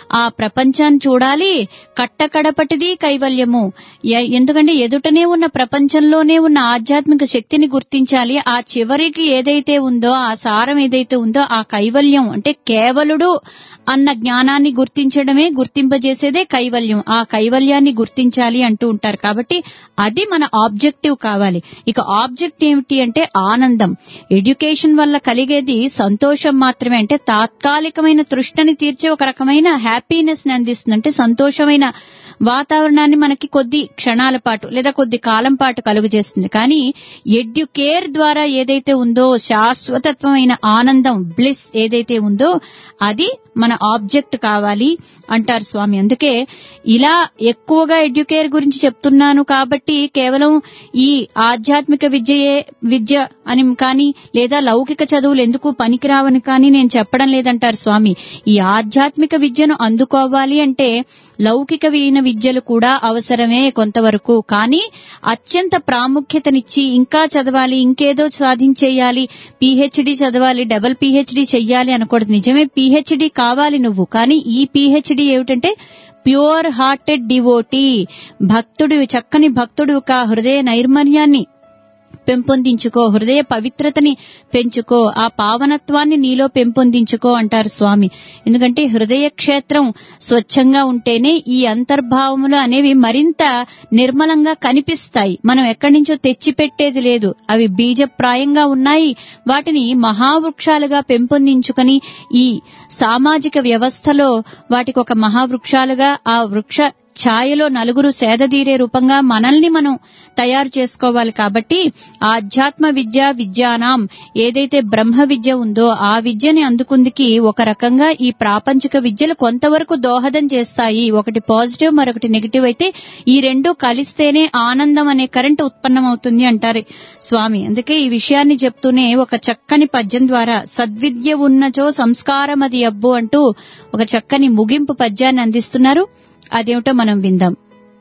Speaker 1: ఆ ప్రపంచాన్ని చూడాలి కట్టకడపటిది కైవల్యము ఎ- ఎందుకంటే ఎదుటనే ఉన్న ప్రపంచంలోనే ఉన్న ఆధ్యాత్మిక శక్తిని గుర్తించాలి ఆ చివరికి ఏదైతే ఉందో ఆ సారం ఏదైతే ఉందో ఆ కైవల్యం అంటే కేవలుడు అన్న జ్ఞానాన్ని గుర్తించడమే గుర్తింపజేసేదే కైవల్యం ఆ కైవల్యాన్ని గుర్తించాలి అంటూ ఉంటారు కాబట్టి అది మన ఆబ్జెక్టివ్ కావాలి ఇక ఆబ్జెక్ట్ ఏమిటి అంటే ఆనందం ఎడ్యుకేషన్ వల్ల కలిగేది సంతోషం మాత్రమే అంటే తాత్కాలికమైన తృష్టని తీర్చే ఒక రకమైన హ్యాపీనెస్ ని అందిస్తుంది అంటే సంతోషమైన వాతావరణాన్ని మనకి కొద్ది క్షణాల పాటు లేదా కొద్ది కాలం పాటు కలుగజేస్తుంది కానీ ఎడ్యుకేర్ ద్వారా ఏదైతే ఉందో శాశ్వతత్వమైన ఆనందం బ్లిస్ ఏదైతే ఉందో అది మన ఆబ్జెక్ట్ కావాలి అంటారు స్వామి అందుకే ఇలా ఎక్కువగా ఎడ్యుకేర్ గురించి చెప్తున్నాను కాబట్టి కేవలం ఈ ఆధ్యాత్మిక విద్యయే విద్య అని కానీ లేదా లౌకిక చదువులు ఎందుకు పనికిరావని కానీ నేను చెప్పడం లేదంటారు స్వామి ఈ ఆధ్యాత్మిక విద్యను అందుకోవాలి అంటే లౌకిక వీణ విద్యలు కూడా అవసరమే కొంతవరకు కానీ అత్యంత ప్రాముఖ్యతనిచ్చి ఇంకా చదవాలి ఇంకేదో సాధించేయాలి పీహెచ్డీ చదవాలి డబల్ పీహెచ్డీ చెయ్యాలి అనకూడదు నిజమే పీహెచ్డీ కావాలి నువ్వు కానీ ఈ పీహెచ్డీ ఏమిటంటే ప్యూర్ హార్టెడ్ డివోటీ భక్తుడు చక్కని భక్తుడు కా హృదయ నైర్మల్యాన్ని పెంపొందించుకో హృదయ పవిత్రతని పెంచుకో ఆ పావనత్వాన్ని నీలో పెంపొందించుకో అంటారు స్వామి ఎందుకంటే హృదయ క్షేత్రం స్వచ్ఛంగా ఉంటేనే ఈ అంతర్భావములు అనేవి మరింత నిర్మలంగా కనిపిస్తాయి మనం ఎక్కడి నుంచో తెచ్చిపెట్టేది లేదు అవి బీజప్రాయంగా ఉన్నాయి వాటిని మహావృక్షాలుగా పెంపొందించుకొని ఈ సామాజిక వ్యవస్థలో వాటికి ఒక మహావృక్షాలుగా ఆ వృక్ష ఛాయలో నలుగురు సేదదీరే రూపంగా మనల్ని మనం తయారు చేసుకోవాలి కాబట్టి ఆధ్యాత్మ విద్య విద్యానాం ఏదైతే బ్రహ్మ విద్య ఉందో ఆ విద్యని అందుకుందికి ఒక రకంగా ఈ ప్రాపంచిక విద్యలు కొంతవరకు దోహదం చేస్తాయి ఒకటి పాజిటివ్ మరొకటి నెగిటివ్ అయితే ఈ రెండు కలిస్తేనే ఆనందం అనే కరెంట్ ఉత్పన్నమవుతుంది అంటారు స్వామి అందుకే ఈ విషయాన్ని చెప్తూనే ఒక చక్కని పద్యం ద్వారా సద్విద్య ఉన్నచో సంస్కారం అది అబ్బు అంటూ ఒక చక్కని ముగింపు పద్యాన్ని అందిస్తున్నారు అదేమిటో మనం విందాం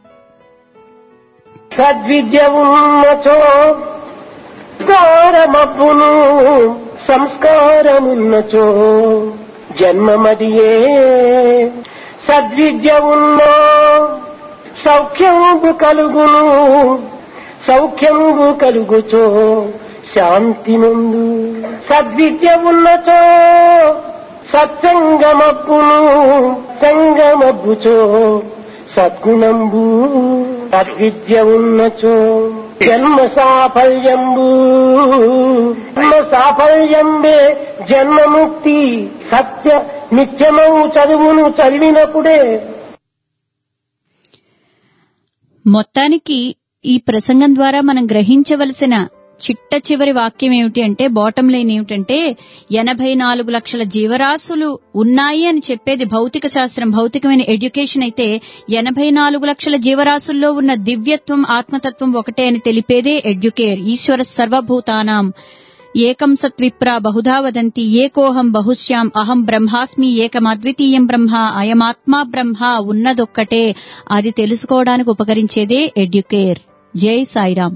Speaker 6: సద్విద్య ఉన్నచో సంస్కారమబ్బును సంస్కారమున్నచో జన్మమదియే సద్విద్య ఉన్నో సౌఖ్యంబు కలుగును సౌఖ్యంబు కలుగుచో శాంతి నుండు సద్విద్య ఉన్నచో సత్సంగమబ్బును సంగమబ్బుచో సద్గుణంబు సద్విద్య ఉన్నచో జన్మ సాఫల్యంబు జన్మ సాఫల్యంబే జన్మముక్తి సత్య నిత్యమౌ చదువును చదివినప్పుడే
Speaker 1: మొత్తానికి ఈ ప్రసంగం ద్వారా మనం గ్రహించవలసిన చిట్ట చివరి వాక్యం ఏమిటి అంటే బాటం లైన్ ఏమిటంటే ఎనభై నాలుగు లక్షల జీవరాశులు ఉన్నాయి అని చెప్పేది భౌతిక శాస్త్రం భౌతికమైన ఎడ్యుకేషన్ అయితే ఎనభై నాలుగు లక్షల జీవరాశుల్లో ఉన్న దివ్యత్వం ఆత్మతత్వం ఒకటే అని తెలిపేదే ఎడ్యుకేర్ ఈశ్వర సర్వభూతానాం ఏకం సత్విప్రా బహుధా వదంతి ఏకోహం బహుశ్యాం అహం బ్రహ్మాస్మి ఏకమద్వితీయం బ్రహ్మ అయమాత్మా బ్రహ్మ ఉన్నదొక్కటే అది తెలుసుకోవడానికి ఉపకరించేదే ఎడ్యుకేర్ జై సాయిరాం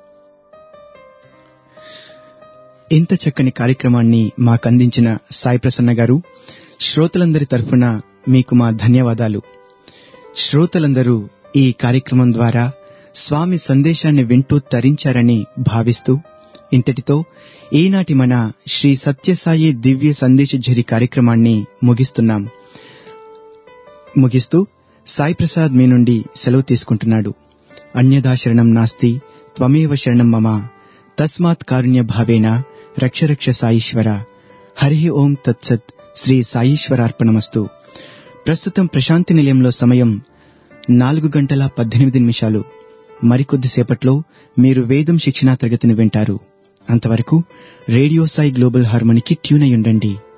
Speaker 4: ఇంత చక్కని కార్యక్రమాన్ని మాకందించిన సాయి ప్రసన్న గారు శ్రోతలందరి తరఫున మీకు మా ధన్యవాదాలు శ్రోతలందరూ ఈ కార్యక్రమం ద్వారా స్వామి సందేశాన్ని వింటూ తరించారని భావిస్తూ ఇంతటితో ఈనాటి మన శ్రీ సత్యసాయి దివ్య సందేశ ఝరి కార్యక్రమాన్ని ముగిస్తున్నాం ముగిస్తూ సాయి ప్రసాద్ మీ నుండి సెలవు తీసుకుంటున్నాడు అన్యదా శరణం నాస్తి త్వమేవ శరణం మమ తస్మాత్ కారుణ్య భావేన రక్ష రక్ష సాయీశ్వర హరి ఓం తత్సత్ శ్రీ సాయీశ్వరార్పణమస్తు ప్రస్తుతం ప్రశాంతి నిలయంలో సమయం నాలుగు గంటల పద్దెనిమిది నిమిషాలు మరికొద్దిసేపట్లో మీరు వేదం శిక్షణా తరగతిని వింటారు అంతవరకు రేడియో సాయి గ్లోబల్ హార్మోనికి ట్యూన్ అయి ఉండండి